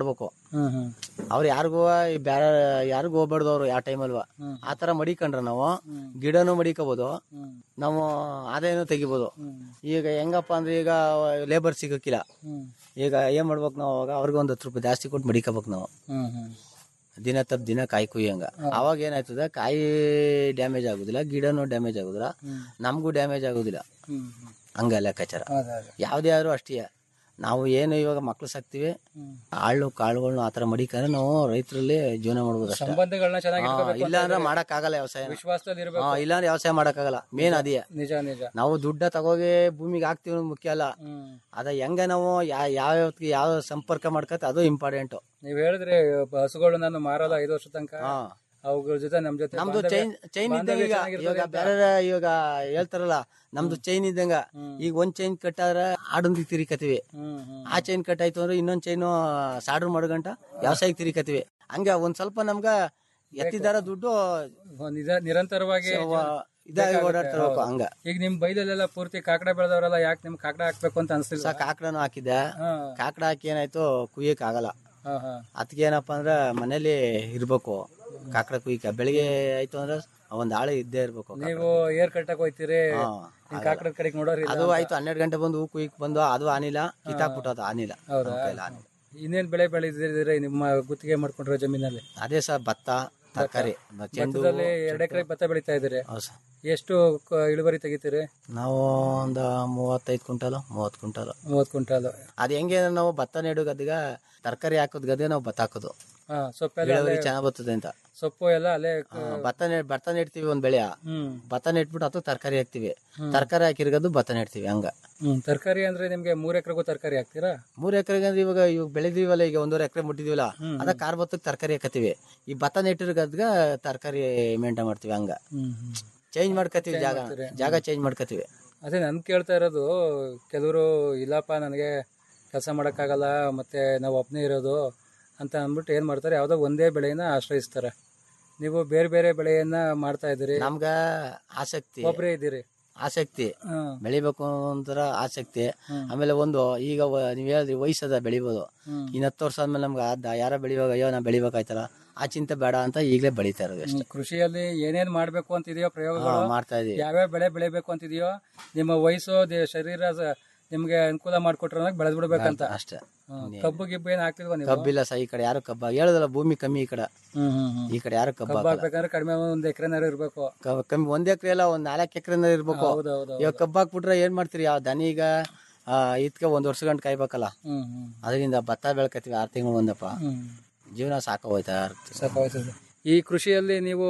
ಹ್ಮ್ ಹ್ಮ್ ಅವ್ರು ಯಾರಿಗೂ ಬೇರೆ ಯಾರಿಗೂ ಹೋಗ್ಬಾರ್ದು ಅವ್ರು ಯಾವ ಟೈಮಲ್ವ ಆ ತರ ಮಡಿಕೊಂಡ್ರೆ ನಾವು ಗಿಡನೂ ಮಡಿಕೋಬಹುದು ನಾವು ಆದಾಯನೂ ತೆಗಿಬೋದು ಈಗ ಹೆಂಗಪ್ಪ ಅಂದ್ರೆ ಈಗ ಲೇಬರ್ ಸಿಗಕ್ಕಿಲ್ಲ ಈಗ ಏನ್ ಮಾಡ್ಬೇಕು ನಾವು ಅವಾಗ ಅವ್ರಿಗೆ ಒಂದು ಹತ್ತು ರೂಪಾಯಿ ಜಾಸ್ತಿ ಕೊಟ್ಟು ಮಡಿಕೋಬೇಕು ನಾವು ಹ್ಮ್ ಹ್ಮ್ ದಿನ ತಪ್ಪ ದಿನ ಕಾಯಿ ಕುಯ್ಯಂಗ ಅವಾಗ ಏನಾಯ್ತದ ಕಾಯಿ ಡ್ಯಾಮೇಜ್ ಆಗುದಿಲ್ಲ ಗಿಡನೂ ಡ್ಯಾಮೇಜ್ ಆಗುದಿಲ್ಲ ನಮಗೂ ಡ್ಯಾಮೇಜ್ ಆಗುದಿಲ್ಲ ಹ್ಮ್ ಹಂಗ ಲೆಕ್ಕಾಚಾರ ಅದೇ ಅದೇ ಯಾವುದೇ ಆದ್ರೂ ಅಷ್ಟೇ ನಾವು ಏನು ಇವಾಗ ಮಕ್ಳು ಸಾಕ್ತಿವಿ ಆಳು ಕಾಳುಗಳನ್ನ ಆತರ ಮಡಿಕೊಂಡ್ರೆ ನಾವು ರೈತರಲ್ಲಿ ಜೀವನ ಮಾಡ್ಬೋದು ಅಷ್ಟೇ ಸಂಬಂಧಗಳನ್ನ ಚೆನ್ನಾಗಿ ಹಾ, ಇಟ್ಕೋಬೇಕು ಇಲ್ಲ ಅಂದ್ರೆ ಮಾಡಕ್ ಆಗಲ್ಲ ವ್ಯವಸಾಯ ವಿಶ್ವಾಸದಲ್ಲಿ ಇರ್ಬೇಕು ಇಲ್ಲ ಅಂದ್ರೆ ವ್ಯವಸಾಯ ಮಾಡಕ್ ಆಗಲ್ಲ ಮೇನ್ ಅದೇ ನಿಜ ನಿಜ ನಾವು ದುಡ್ಡ ತಗೋಗಿ ಭೂಮಿಗೆ ಹಾಕ್ತಿವಿ ಅನ್ನೋದು ಮುಖ್ಯ ಅಲ್ಲ ಅದ ಹೆಂಗ ನಾವು ಯಾ- ಯಾವ ಹೊತ್ತಿಗೆ ಯಾವ ಸಂಪರ್ಕ ಮಾಡ್ಕತ್ತ ಅದು ಇಂಪಾರ್ಟೆಂಟ್ ನೀವ್ ಹೇಳಿದ್ರಿ ಹಸುಗಳು ನಾನು ಮಾರಲ್ಲ ಐದು ವರ್ಷ ತನಕ ಅವುಗಳ ಜೊತೆ ನಮ್ ಜೊತೆ ನಮ್ದು ಬಾಂಧವ್ಯ- ಚೈನ್ ಚೈನ್ ಇದ್ದಂಗ ಬಾಂಧವ್ಯ ಈಗ ಚೆನ್ನಾಗಿರ್ತದೆ ಇವಾಗ ಅಂತ. ಬೇರೆ ಇವಾಗ ಹೇಳ್ತಾರಲ್ಲ ನಮ್ದು ಚೈನ್ ಇದ್ದಂಗ ಈಗ ಒಂದ್ ಚೈನ್ ಕಟ್ಟಾದ್ರೆ ಆಡೊಂದಿಗೆ ತಿರಿಕತಿವಿ ಹ್ಮ್ ಹ್ಮ್ ಆ ಚೈನ್ ಕಟ್ ಆಯ್ತು ಅಂದ್ರೆ ಇನ್ನೊಂದ್ ಚೈನ್ ಸಾಡ್ರು ಮಾಡ್ಗಂಟ ವ್ಯವಸಾಯಕ್ಕೆ ತಿರಿಕತಿವಿ ಹಂಗ ಒಂದ್ ಸ್ವಲ್ಪ ನಮ್ಗ ಎತ್ತಿದಾರ ದುಡ್ಡು ನಿಜ- ನಿರಂತರವಾಗಿ ಇದಾಗಿ ಬೇಕಾಗುತ್ತೆ. ಓಡಾಡ್ತಿರ್ಬೇಕು ಹೌದು. ಹಂಗ ಈಗ ನಿಮ್ ಬೈಲಲ್ಲೆಲ್ಲ ಪೂರ್ತಿ ಕಾಕಡ ಬೆಳೆದವರೆಲ್ಲ ಯಾಕೆ ನಿಮ್ ಕಾಕಡ ಹಾಕ್ಬೇಕು ಅಂತ ಅನ್ಸಿಲ್ಲ ಹೊಸ ಕಾಕಡನು ಹಾಕಿದ್ದೆ ಕಾಕಡ ಹಾಕಿ ಏನಾಯ್ತು ಕುಯ್ಯಕ್ ಆಗಲ್ಲ ಹಾ ಹಾ ಅದಕ್ಕೆ ಏನಪ್ಪಾ ಅಂದ್ರೆ ಮನೇಲಿ ಇರ್ಬೇಕು ಕಾಕಡ ಕುಯ್ಕ ಬೆಳಿಗ್ಗೆ ಆಯ್ತು ಅಂದ್ರೆ ಒಂದ್ ಆಳು ಇದ್ದೇ ಇರ್ಬೇಕು ನೀವು ಏರ್ ಕಟ್ಟಕ್ ಹೋಯ್ತೀರಿ ನಿಮ್ ಕಾಕಡದ ಕಡೆಗೆ ನೋಡೋರಿ ಅದು ಆಯ್ತು ಹನ್ನೆರಡು ಗಂಟೆ ಬಂದು ಹೂ ಕುಯ್ಕ್ ಬಂದು ಅದು ಆನಿಲ್ಲ ಕಿತ್ತಾಕ್ಬಿಟ್ಟು ಆನಿಲ್ಲ ಹೌದಾ ನಮ್ ಕೈಲಿ ಆನಿಲ್ಲ. ಇನ್ನೇನ್ ಬೆಳೆ ಬೆಳೆದಿದ್ದೀರಿ ನಿಮ್ಮ ಗುತ್ತಿಗೆ ಮಾಡ್ಕೊಂಡಿರೋ ಜಮೀನಲ್ಲಿ ಅದೇ ಸರ್ ಭತ್ತ ತರಕಾರಿ ಚೆಂಡು ಭತ್ತದಲ್ಲಿ ಎರಡ್ ಎಕರೆ ಭತ್ತ ಬೆಳಿತಾ ಇದ್ದೀರಿ ಹೌದು ಸರ್. ಎಷ್ಟು ಕ- ಇಳುವರಿ ತೆಗಿತೀರಿ ನಾವು ಒಂದು ಮೂವತ್ತೈದು ಕ್ವಿಂಟಲು ಮೂವತ್ತು ಕ್ವಿಂಟಲು ಮೂವತ್ ಕ್ವಿಂಟಾಲ್ ಅದ್ ಹೆಂಗೆ ಅಂದ್ರೆ ನಾವು ಭತ್ತ ನೆಡು ಗದ್ದೆಗ ತರಕಾರಿ ಹಾಕೋದ್ ಗದ್ದೆ ನಾವು ಭತ್ತ ಹಾಕೋದು ಹಾ ಸೊಪ್ಪೆಲ್ಲ ಇಳುವರಿ ಅಲ್ಲೇ- ಚೆನ್ನಾಗ್ ಬರ್ತದೆ ಅಂತ ಸೊಪ್ಪು ಎಲ್ಲ ಅಲ್ಲೇ ಆ, ಭತ್ತ ನೆಟ್ ಭತ್ತ ನೆಡ್ತೀವಿ ಒಂದ್ ಬೆಳೆ ಹ್ಮ್ ಭತ್ತ ನೆಟ್ಬಿಟ್ಟು ಅದು ತರಕಾರಿ ಹಾಕ್ತಿವಿ ತರಕಾರಿ ಹಾಕಿರ್ಗದು ಭತ್ತ ನೆಡ್ತೀವಿ ಹಂಗ ಹ್ಮ್ ತರಕಾರಿ ಅಂದ್ರೆ ನಿಮ್ಗೆ ಮೂರ್ ಎಕರೆಗೂ ತರಕಾರಿ ಹಾಕ್ತೀರಾ ಮೂರ್ ಎಕರೆಗೆ ಅಂದ್ರೆ ಇವಾಗ ಇವಾಗ ಬೆಳೆದಿವಲ್ಲ ಈಗ ಒಂದೂವರೆ ಎಕರೆ ಮುಟ್ಟಿದೀವಲ್ಲ ಅದ ಕಾರ್ ಭತ್ತಕ್ಕೆ ತರಕಾರಿ ಹಾಕತ್ತೀವಿ ಈ ಭತ್ತ ನೆಟ್ಟಿರ್ಗದ್ಗ ತರಕಾರಿ ಮೇಂಟೈನ್ ಮಾಡ್ತೀವಿ ಹಂಗ ಹ್ಮ್ ಚೇಂಜ್ ಮಾಡ್ಕತೀವಿ ಜಾಗ ಜಾಗ ಚೇಂಜ್ ಮಾಡ್ಕತೀವಿ ಅದೇ ನನ್ ಕೇಳ್ತಾ ಇರೋದು ಕೆಲವರು ಇಲ್ಲಪ್ಪ ನನಗೆ ಕೆಲಸ ಮಾಡೋಕ್ಕಾಗಲ್ಲ ಮತ್ತೆ ನಾವು ಒಬ್ಬನೇ ಇರೋದು ಅಂತ ಅಂದ್ಬಿಟ್ಟು ಏನ್ ಮಾಡ್ತಾರೆ ಯಾವುದೋ ಒಂದೇ ಬೆಳೆಯನ್ನ ಆಶ್ರಯಿಸ್ತಾರೆ ನೀವು ಬೇರೆ ಬೇರೆ ಬೆಳೆಯನ್ನ ಮಾಡ್ತಾ ಇದ್ದೀರಿ ನಮ್ಗ ಆಸಕ್ತಿ ಒಬ್ಬರೇ ಇದ್ದೀರಿ ಆಸಕ್ತಿ ಹ್ಮ್. ಬೆಳಿಬೇಕು ಅಂತರ ಆಸಕ್ತಿ ಆಮೇಲೆ ಒಂದು ಈಗ ವ- ನೀವ್ ಹೇಳಿದ್ರಿ ವಯಸ್ಸದ ಬೆಳಿಬೋದು ಇನ್ ಹತ್ತು ವರ್ಷ ಆದ್ಮೇಲೆ ನಮ್ಗೆ ಅದ ಯಾರ ಬೆಳಿವಾಗ ಅಯ್ಯೋ ನಾ ಬೆಳಿಬೇಕಾಯ್ತಲ್ಲ ಆ ಚಿಂತೆ ಬೇಡ ಅಂತ ಈಗಲೇ ಬೆಳಿತಾ ಇರೋದು ಅಷ್ಟೇ ಕೃಷಿಯಲ್ಲಿ ಏನೇನ್ ಮಾಡ್ಬೇಕು ಅಂತಿದೆಯೋ ಪ್ರಯೋಗಗಳು ಹಾ, ಮಾಡ್ತಾ ಇದೀವಿ. ಯಾವ್ಯಾವ ಬೆಳೆ ಬೆಳಿಬೇಕು ಅಂತಿದೆಯೋ ನಿಮ್ಮ ವಯಸ್ಸು ದೇ- ಶರೀರ ಸ- ನಿಮ್ಗೆ ಅನುಕೂಲ ಮಾಡ್ಕೊಟ್ರೆ ಬೆಳೆದ್ ಬಿಡ್ಬೇಕಂತ ಅಷ್ಟೇ ಹ್ಮ್. ಕಬ್ಬು ಗಿಬ್ಬು ಏನ್ ಹಾಕ್ತಿಲ್ವಾ ನೀವು ಕಬ್ಬಿಲ್ಲ ಸಹ ಈ ಕಡೆ ಯಾರು ಕಬ್ಬ ಹೇಳದಲ್ಲ ಭೂಮಿ ಕಮ್ಮಿ ಈ ಕಡೆ ಹ್ಮ್ ಹ್ಮ್ ಹ್ಮ್ ಈ ಕಡೆ ಯಾರು ಕಬ್ಬ ಕಬ್ಬು ಹಾಕಲ್ಲ. ಹಾಕ್ಬೇಕಾದ್ರೆ ಕಡಿಮೆ ಒಂದ್ ಎಕರೆನಾರು ಇರ್ಬೇಕು ಕ- ಕಮ್ಮಿ ಒಂದ್ ಎಕರೆ ಎಲ್ಲ ಒಂದ್ ನಾಲ್ಕು ಎಕರೆ ಇರ್ಬೇಕು ಹೌದು, ಹೌದು, ಇವಾಗ ಕಬ್ಬು ಹಾಕ್ಬಿಟ್ರೆ ಏನ್ ಮಾಡ್ತೀರಿ ಯಾವ ದನಿ ಈಗ ಆ, ಇದ್ಕೆ ಒಂದ್ ವರ್ಷ ಗಂಟೆ ಕಾಯ್ಬೇಕಲ್ಲ ಹ್ಮ್ ಹ್ಮ್ ಅದರಿಂದ ಭತ್ತ ಬೆಳ್ಕತೀವಿ ಆರ್ ತಿಂಗಳು ಒಂದಪ್ಪ ಹ್ಮ್ ಜೀವನ ಸಾಕ ಹೋಯ್ತಾ ಇರ್ತೀವಿ ಸಾಕಾಗ್ತದೆ ಈ ಕೃಷಿಯಲ್ಲಿ ನೀವು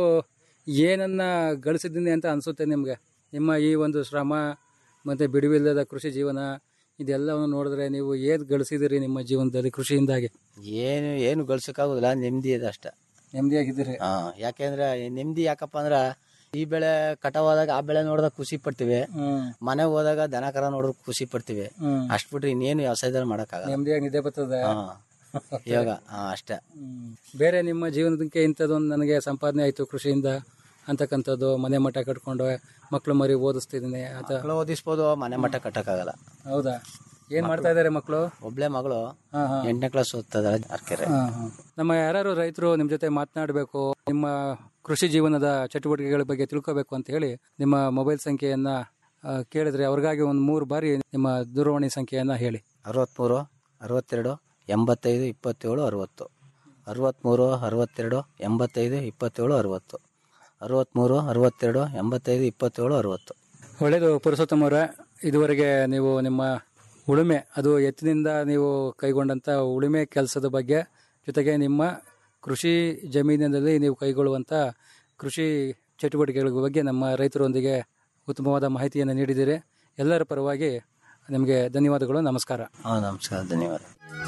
ಏನನ್ನ ಗಳಿಸಿದ್ದೀನಿ ಅಂತ ಅನ್ಸುತ್ತೆ ನಿಮ್ಗೆ ನಿಮ್ಮ ಈ ಒಂದು ಶ್ರಮ ಮತ್ತೆ ಬಿಡುವಿಲ್ಲದ ಕೃಷಿ ಜೀವನ ಇದೆಲ್ಲವನ್ನು ನೋಡಿದ್ರೆ ನೀವು ಏನ್ ಗಳಿಸಿದಿರಿ ನಿಮ್ಮ ಜೀವನದಲ್ಲಿ ಕೃಷಿಯಿಂದಾಗಿ ಏನು ಏನು ಗಳಿಸಕ್ಕಾಗುದಿಲ್ಲ ನೆಮ್ಮದಿ ಇದೆ ಅಷ್ಟೇ ನೆಮ್ಮದಿಯಾಗಿದ್ದೀರಿ ಹಾ ಯಾಕೆಂದ್ರೆ ನೆಮ್ಮದಿ ಯಾಕಪ್ಪ ಅಂದ್ರ ಈ ಬೆಳೆ ಕಟಾವಾದಾಗ ಆ ಬೆಳೆ ನೋಡಿದಾಗ ಖುಷಿ ಪಡ್ತೀವಿ ಹ್ಮ್ ಮನೆಗೆ ಹೋದಾಗ ದನ ಕರ ನೋಡಿದ್ರೆ ಖುಷಿ ಪಡ್ತೀವಿ ಹ್ಮ್. ಅಷ್ಟ್ ಬಿಟ್ರೆ ಇನ್ನೇನು ವ್ಯವಸಾಯದಲ್ಲಿ ಮಾಡಕ್ಕಾಗಲ್ಲ ನೆಮ್ಮದಿಯಾಗಿ ನಿದ್ದೆ ಬರ್ತದೆ ಹಾ ಇವಾಗ ಹಾ ಅಷ್ಟೇ ಹ್ಮ್. ಬೇರೆ ನಿಮ್ಮ ಜೀವನಕ್ಕೆ ಇಂಥದ್ದೊಂದು ನನಗೆ ಸಂಪಾದನೆ ಆಯ್ತು ಕೃಷಿಯಿಂದ ಅಂತಕ್ಕಂಥದ್ದು ಮನೆ ಮಠ ಕಟ್ಕೊಂಡು ಮಕ್ಳು ಮರಿ ಓದಿಸ್ತಿದ್ದೀನಿ ಆತ ಮಕ್ಕಳು ಓದಿಸ್ಬೋದು ಮನೆ ಮಟ್ಟ ಕಟ್ಟಕ್ಕಾಗಲ್ಲ ಹೌದಾ ಏನ್ ಮಾಡ್ತಾ ಇದಾರೆ ಮಕ್ಕಳು ಒಬ್ಳೆ ಮಗಳು ಹಾ ಹಾ ಎಂಟನೇ ಕ್ಲಾಸ್ ಓದ್ತದಾಳೆ ಅರ್ಕೆರೆ ಹಾ, ಹಾ. ನಮ್ಮ ಯಾರು ರೈತರು ನಿಮ್ ಜೊತೆ ಮಾತನಾಡಬೇಕು ನಿಮ್ಮ ಕೃಷಿ ಜೀವನದ ಚಟುವಟಿಕೆಗಳ ಬಗ್ಗೆ ತಿಳ್ಕೋಬೇಕು ಅಂತ ಹೇಳಿ ನಿಮ್ಮ ಮೊಬೈಲ್ ಸಂಖ್ಯೆಯನ್ನ ಆ, ಕೇಳಿದ್ರೆ ಅವ್ರಿಗಾಗಿ ಒಂದು ಮೂರು ಬಾರಿ ನಿಮ್ಮ ದೂರವಾಣಿ ಸಂಖ್ಯೆಯನ್ನ ಹೇಳಿ ಅರವತ್ಮೂರು ಅರವತ್ತೆರಡು ಎಂಬತ್ತೈದು ಇಪ್ಪತ್ತೇಳು ಅರವತ್ತು ಅರವತ್ಮೂರು ಅರವತ್ತೆರಡು ಎಂಬತ್ತೈದು ಇಪ್ಪತ್ತೇಳು ಅರವತ್ತು ಅರವತ್ಮೂರು ಅರವತ್ತೆರಡು ಎಂಬತ್ತೈದು ಇಪ್ಪತ್ತೇಳು ಅರವತ್ತು ಒಳ್ಳೆಯದು ಪುರುಷೋತ್ತಮ ಅವರೇ ಇದುವರೆಗೆ ನೀವು ನಿಮ್ಮ ಉಳುಮೆ ಅದು ಎತ್ತಿನಿಂದ ನೀವು ಕೈಗೊಂಡಂಥ ಉಳುಮೆ ಕೆಲಸದ ಬಗ್ಗೆ ಜೊತೆಗೆ ನಿಮ್ಮ ಕೃಷಿ ಜಮೀನಿನಲ್ಲಿ ನೀವು ಕೈಗೊಳ್ಳುವಂಥ ಕೃಷಿ ಚಟುವಟಿಕೆಗಳ ಬಗ್ಗೆ ನಮ್ಮ ರೈತರೊಂದಿಗೆ ಉತ್ತಮವಾದ ಮಾಹಿತಿಯನ್ನು ನೀಡಿದ್ದೀರಿ ಎಲ್ಲರ ಪರವಾಗಿ ನಿಮಗೆ ಧನ್ಯವಾದಗಳು ನಮಸ್ಕಾರ ಹಾಂ ನಮಸ್ಕಾರ ಧನ್ಯವಾದ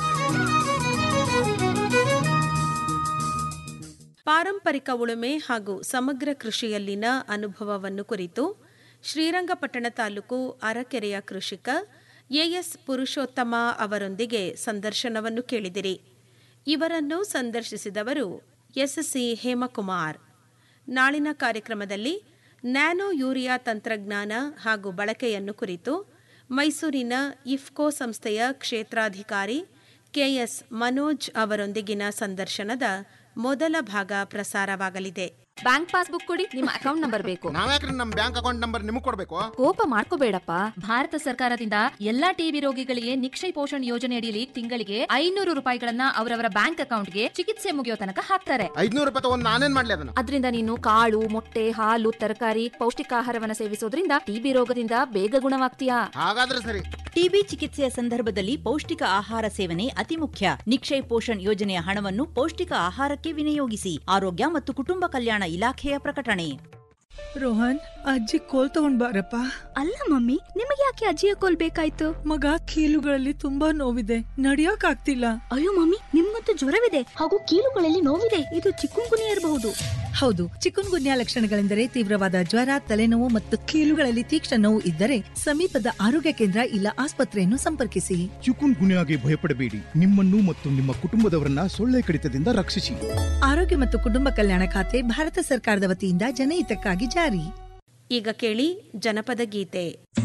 ಪಾರಂಪರಿಕ ಉಳುಮೆ ಹಾಗೂ ಸಮಗ್ರ ಕೃಷಿಯಲ್ಲಿನ ಅನುಭವವನ್ನು ಕುರಿತು ಶ್ರೀರಂಗಪಟ್ಟಣ ತಾಲೂಕು ಅರಕೆರೆಯ ಕೃಷಿಕ ಎಎಸ್ ಪುರುಷೋತ್ತಮ ಅವರೊಂದಿಗೆ ಸಂದರ್ಶನವನ್ನು ಕೇಳಿದಿರಿ ಇವರನ್ನು ಸಂದರ್ಶಿಸಿದವರು ಎಸ್ಸಿ ಹೇಮಕುಮಾರ್ ನಾಳಿನ ಕಾರ್ಯಕ್ರಮದಲ್ಲಿ ನ್ಯಾನೋ ಯೂರಿಯಾ ತಂತ್ರಜ್ಞಾನ ಹಾಗೂ ಬಳಕೆಯನ್ನು ಕುರಿತು ಮೈಸೂರಿನ ಇಫ್ಕೋ ಸಂಸ್ಥೆಯ ಕ್ಷೇತ್ರಾಧಿಕಾರಿ ಕೆಎಸ್ ಮನೋಜ್ ಅವರೊಂದಿಗಿನ ಸಂದರ್ಶನದ ಮೊದಲ ಭಾಗ ಪ್ರಸಾರವಾಗಲಿದೆ ಬ್ಯಾಂಕ್ ಪಾಸ್ಬುಕ್ ಕೊಡಿ ನಿಮ್ಮ ಅಕೌಂಟ್ ನಂಬರ್ ಬೇಕು ನಾವ್ಯಾಕ್ರಿ ನಮ್ ಬ್ಯಾಂಕ್ ಅಕೌಂಟ್ ನಂಬರ್ ನಿಮಗ್ ಕೊಡ್ಬೇಕು ಕೋಪ ಮಾಡ್ಕೋಬೇಡಪ್ಪ ಭಾರತ ಸರ್ಕಾರದಿಂದ ಎಲ್ಲಾ ಟಿಬಿ ರೋಗಿಗಳಿಗೆ ನಿಕ್ಷಯ ಪೋಷಣ್ ಯೋಜನೆ ಅಡಿಯಲ್ಲಿ ತಿಂಗಳಿಗೆ ಐನೂರು ರೂಪಾಯಿಗಳನ್ನ ಅವರವರ ಬ್ಯಾಂಕ್ ಅಕೌಂಟ್ಗೆ ಚಿಕಿತ್ಸೆ ಮುಗಿಯೋ ತನಕ ಹಾಕ್ತಾರೆ ಐದ್ನೂರು ರೂಪಾಯಿ ತಗೊಂಡ್ ನಾನೇನ್ ಮಾಡ್ಲಿ ಅದನ್ನ ಅದರಿಂದ ನೀನು ಕಾಳು ಮೊಟ್ಟೆ ಹಾಲು ತರಕಾರಿ ಪೌಷ್ಟಿಕಾಹಾರವನ್ನ ಸೇವಿಸೋದ್ರಿಂದ ಟಿಬಿ ರೋಗದಿಂದ ಬೇಗ ಗುಣವಾಗ್ತೀಯಾ ಹಾಗಾದ್ರೆ ಸರಿ ಟಿಬಿ ಚಿಕಿತ್ಸೆಯ ಸಂದರ್ಭದಲ್ಲಿ ಪೌಷ್ಟಿಕ ಆಹಾರ ಸೇವನೆ ಅತಿ ಮುಖ್ಯ ನಿಕ್ಷಯ್ ಪೋಷಣ್ ಯೋಜನೆಯ ಹಣವನ್ನು ಪೌಷ್ಟಿಕ ಆಹಾರಕ್ಕೆ ವಿನಿಯೋಗಿಸಿ ಆರೋಗ್ಯ ಮತ್ತು ಕುಟುಂಬ ಕಲ್ಯಾಣ ಇಲಾಖೆಯ ಪ್ರಕಟಣೆ ರೋಹನ್ ಅಜ್ಜಿ ಕೋಲ್ ತಗೊಂಡ್ ಬಾರಪ್ಪ ಅಲ್ಲ ಮಮ್ಮಿ ನಿಮಗೆ ಯಾಕೆ ಅಜ್ಜಿಯ ಕೋಲ್ ಬೇಕಾಯ್ತು ಮಗ ಕೀಲುಗಳಲ್ಲಿ ತುಂಬಾ ನೋವಿದೆ ನಡಿಯಕ್ ಆಗ್ತಿಲ್ಲ ಅಯ್ಯೋ ಮಮ್ಮಿ ನಿಮ್ಮಂತೂ ಜ್ವರವಿದೆ ಹಾಗೂ ಕೀಲುಗಳಲ್ಲಿ ನೋವಿದೆ ಇದು ಚಿಕ್ಕುಂಗುನಿಯ ಇರಬಹುದು ಹೌದು ಚಿಕನ್ ಗುನ್ಯಾ ಲಕ್ಷಣಗಳೆಂದರೆ ತೀವ್ರವಾದ ಜ್ವರ ತಲೆನೋವು ಮತ್ತು ಕೀಲುಗಳಲ್ಲಿ ತೀಕ್ಷ್ಣ ನೋವು ಇದ್ದರೆ ಸಮೀಪದ ಆರೋಗ್ಯ ಕೇಂದ್ರ ಇಲ್ಲ ಆಸ್ಪತ್ರೆಯನ್ನು ಸಂಪರ್ಕಿಸಿ ಚಿಕುನ್ ಗುನ್ಯಾಗೆ ಭಯಪಡಬೇಡಿ ನಿಮ್ಮನ್ನು ಮತ್ತು ನಿಮ್ಮ ಕುಟುಂಬದವರನ್ನ ಸೊಳ್ಳೆ ಕಡಿತದಿಂದ ರಕ್ಷಿಸಿ ಆರೋಗ್ಯ ಮತ್ತು ಕುಟುಂಬ ಕಲ್ಯಾಣ ಖಾತೆ ಭಾರತ ಸರ್ಕಾರದ ವತಿಯಿಂದ ಜನಹಿತಕ್ಕಾಗಿ ಜಾರಿ ಈಗ ಕೇಳಿ ಜನಪದ ಗೀತೆ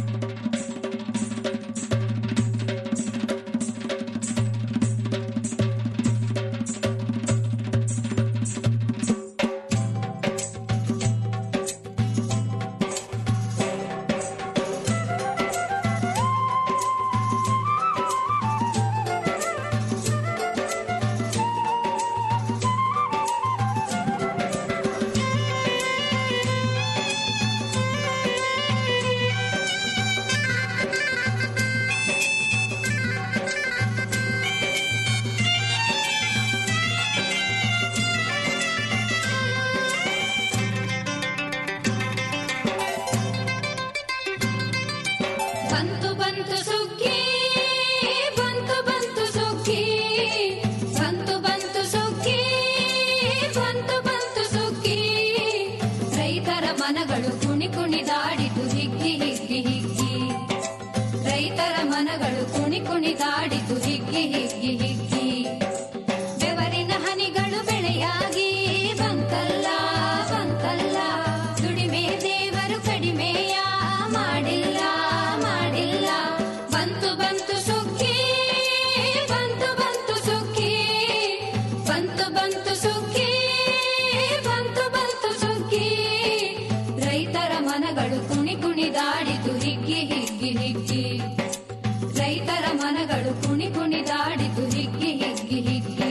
ಬಂತು ಬಂತು ಸುಗ್ಗಿ ಬಂತು ಬಂತು ಸುಗ್ಗಿ ಬಂತು ಬಂತು ಸುಗ್ಗಿ ಬಂತು ಬಂತು ಸುಗ್ಗಿ ರೈತರ ಮನಗಳು ಕುಣಿ ಕುಣಿದಾಡಿತು ಹಿಗ್ಗಿ ಹಿಗ್ಗಿ ಹಿಗ್ಗಿ ರೈತರ ಮನಗಳು ಕುಣಿ ಕುಣಿದಾಡಿತು ಹಿಗ್ಗಿ ಹಿಗ್ಗಿ ಹಿಗ್ಗಿ ಬೆವರಿನ ಹನಿಗಳು ಬೆಳೆಯಾಗಿ ಬಂತಲ್ಲ ಬಂತಲ್ಲ ದುಡಿಮೆ ದೇವರು ಕಡಿಮೆಯ ಮಾಡಿಲ್ಲ ಮಾಡಿಲ್ಲ ಬಂತು ಬಂತು ಸುಗ್ಗಿ ಬಂತು ಬಂತು ಸುಗ್ಗಿ ಬಂತು ಬಂತು ಸುಗ್ಗಿ ಬಂತು ಬಂತು ಸುಗ್ಗಿ ರೈತರ ಮನಗಳು ಕುಣಿ ಕುಣಿದಾಡಿತು ಹಿಗ್ಗಿ ಹಿಗ್ಗಿ ಹಿಗ್ಗಿ ರೈತರ ಮನಗಳು ಕುಣಿ ಕುಣಿದಾಡಿತು ಹಿಗ್ಗಿ ಹಿಗ್ಗಿ ಹಿಗ್ಗಿ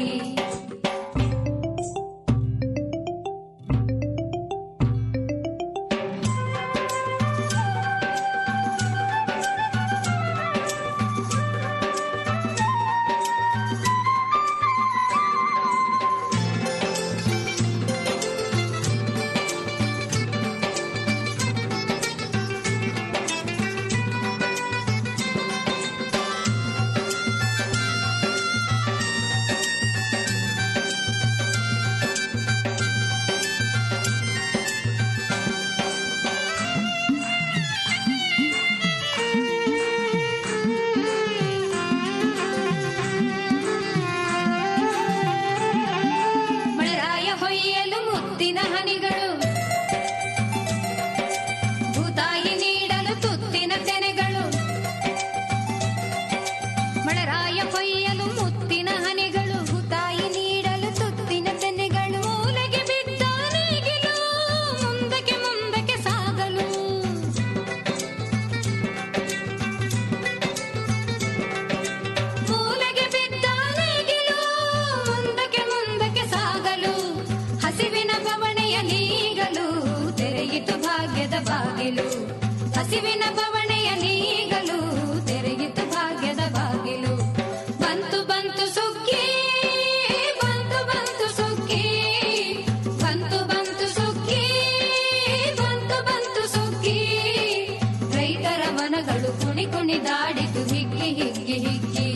ಮಳೆರಾಯ ಹೊಯ್ಯಲು ಮುತ್ತಿನ ಹನಿಗಳು ಭೂತಾಯಿ ನೀಡಲು ತುತ್ತಿನ ತೆನೆಗಳು ಮಳೆರಾಯ ಹೊಯ್ಯಲು ಮುತ್ತಿನ ಹನಿಗಳು ಭೂತಾಯಿ ನೀಡಲು ತುತ್ತಿನ ತೆನೆಗಳು ಮೂಲೆಗೆ ಬಿದ್ದ ನೇಗಿಲು ಮುಂದಕ್ಕೆ ಮುಂದಕ್ಕೆ ಸಾಗಲು ಮೂಲೆಗೆ ಬಿದ್ದ ನೇಗಿಲು ಮುಂದಕ್ಕೆ ಮುಂದಕ್ಕೆ ಸಾಗಲು ಹಸಿವಿನ ಬವಣೆಯ ನೀಗಲು ತೆರೆಯಿತು ಭಾಗ್ಯದ ಬಾಗಿಲು ಹಸಿವಿನ ಬವಣೆಯ ನೀಗಲು ತೆರೆಯಿತು ಭಾಗ್ಯದ ಬಾಗಿಲು ಬಂತು ಬಂತು ಸುಗ್ಗಿ ಬಂತು ಬಂತು ಸುಗ್ಗಿ ಬಂತು ಬಂತು ಸುಗ್ಗಿ ಬಂತು ಬಂತು ಸುಗ್ಗಿ ರೈತರ ಮನಗಳು ಕುಣಿ ಕುಣಿದಾಡಿತು ಹಿಗ್ಗಿ ಹಿಗ್ಗಿ ಹಿಗ್ಗಿ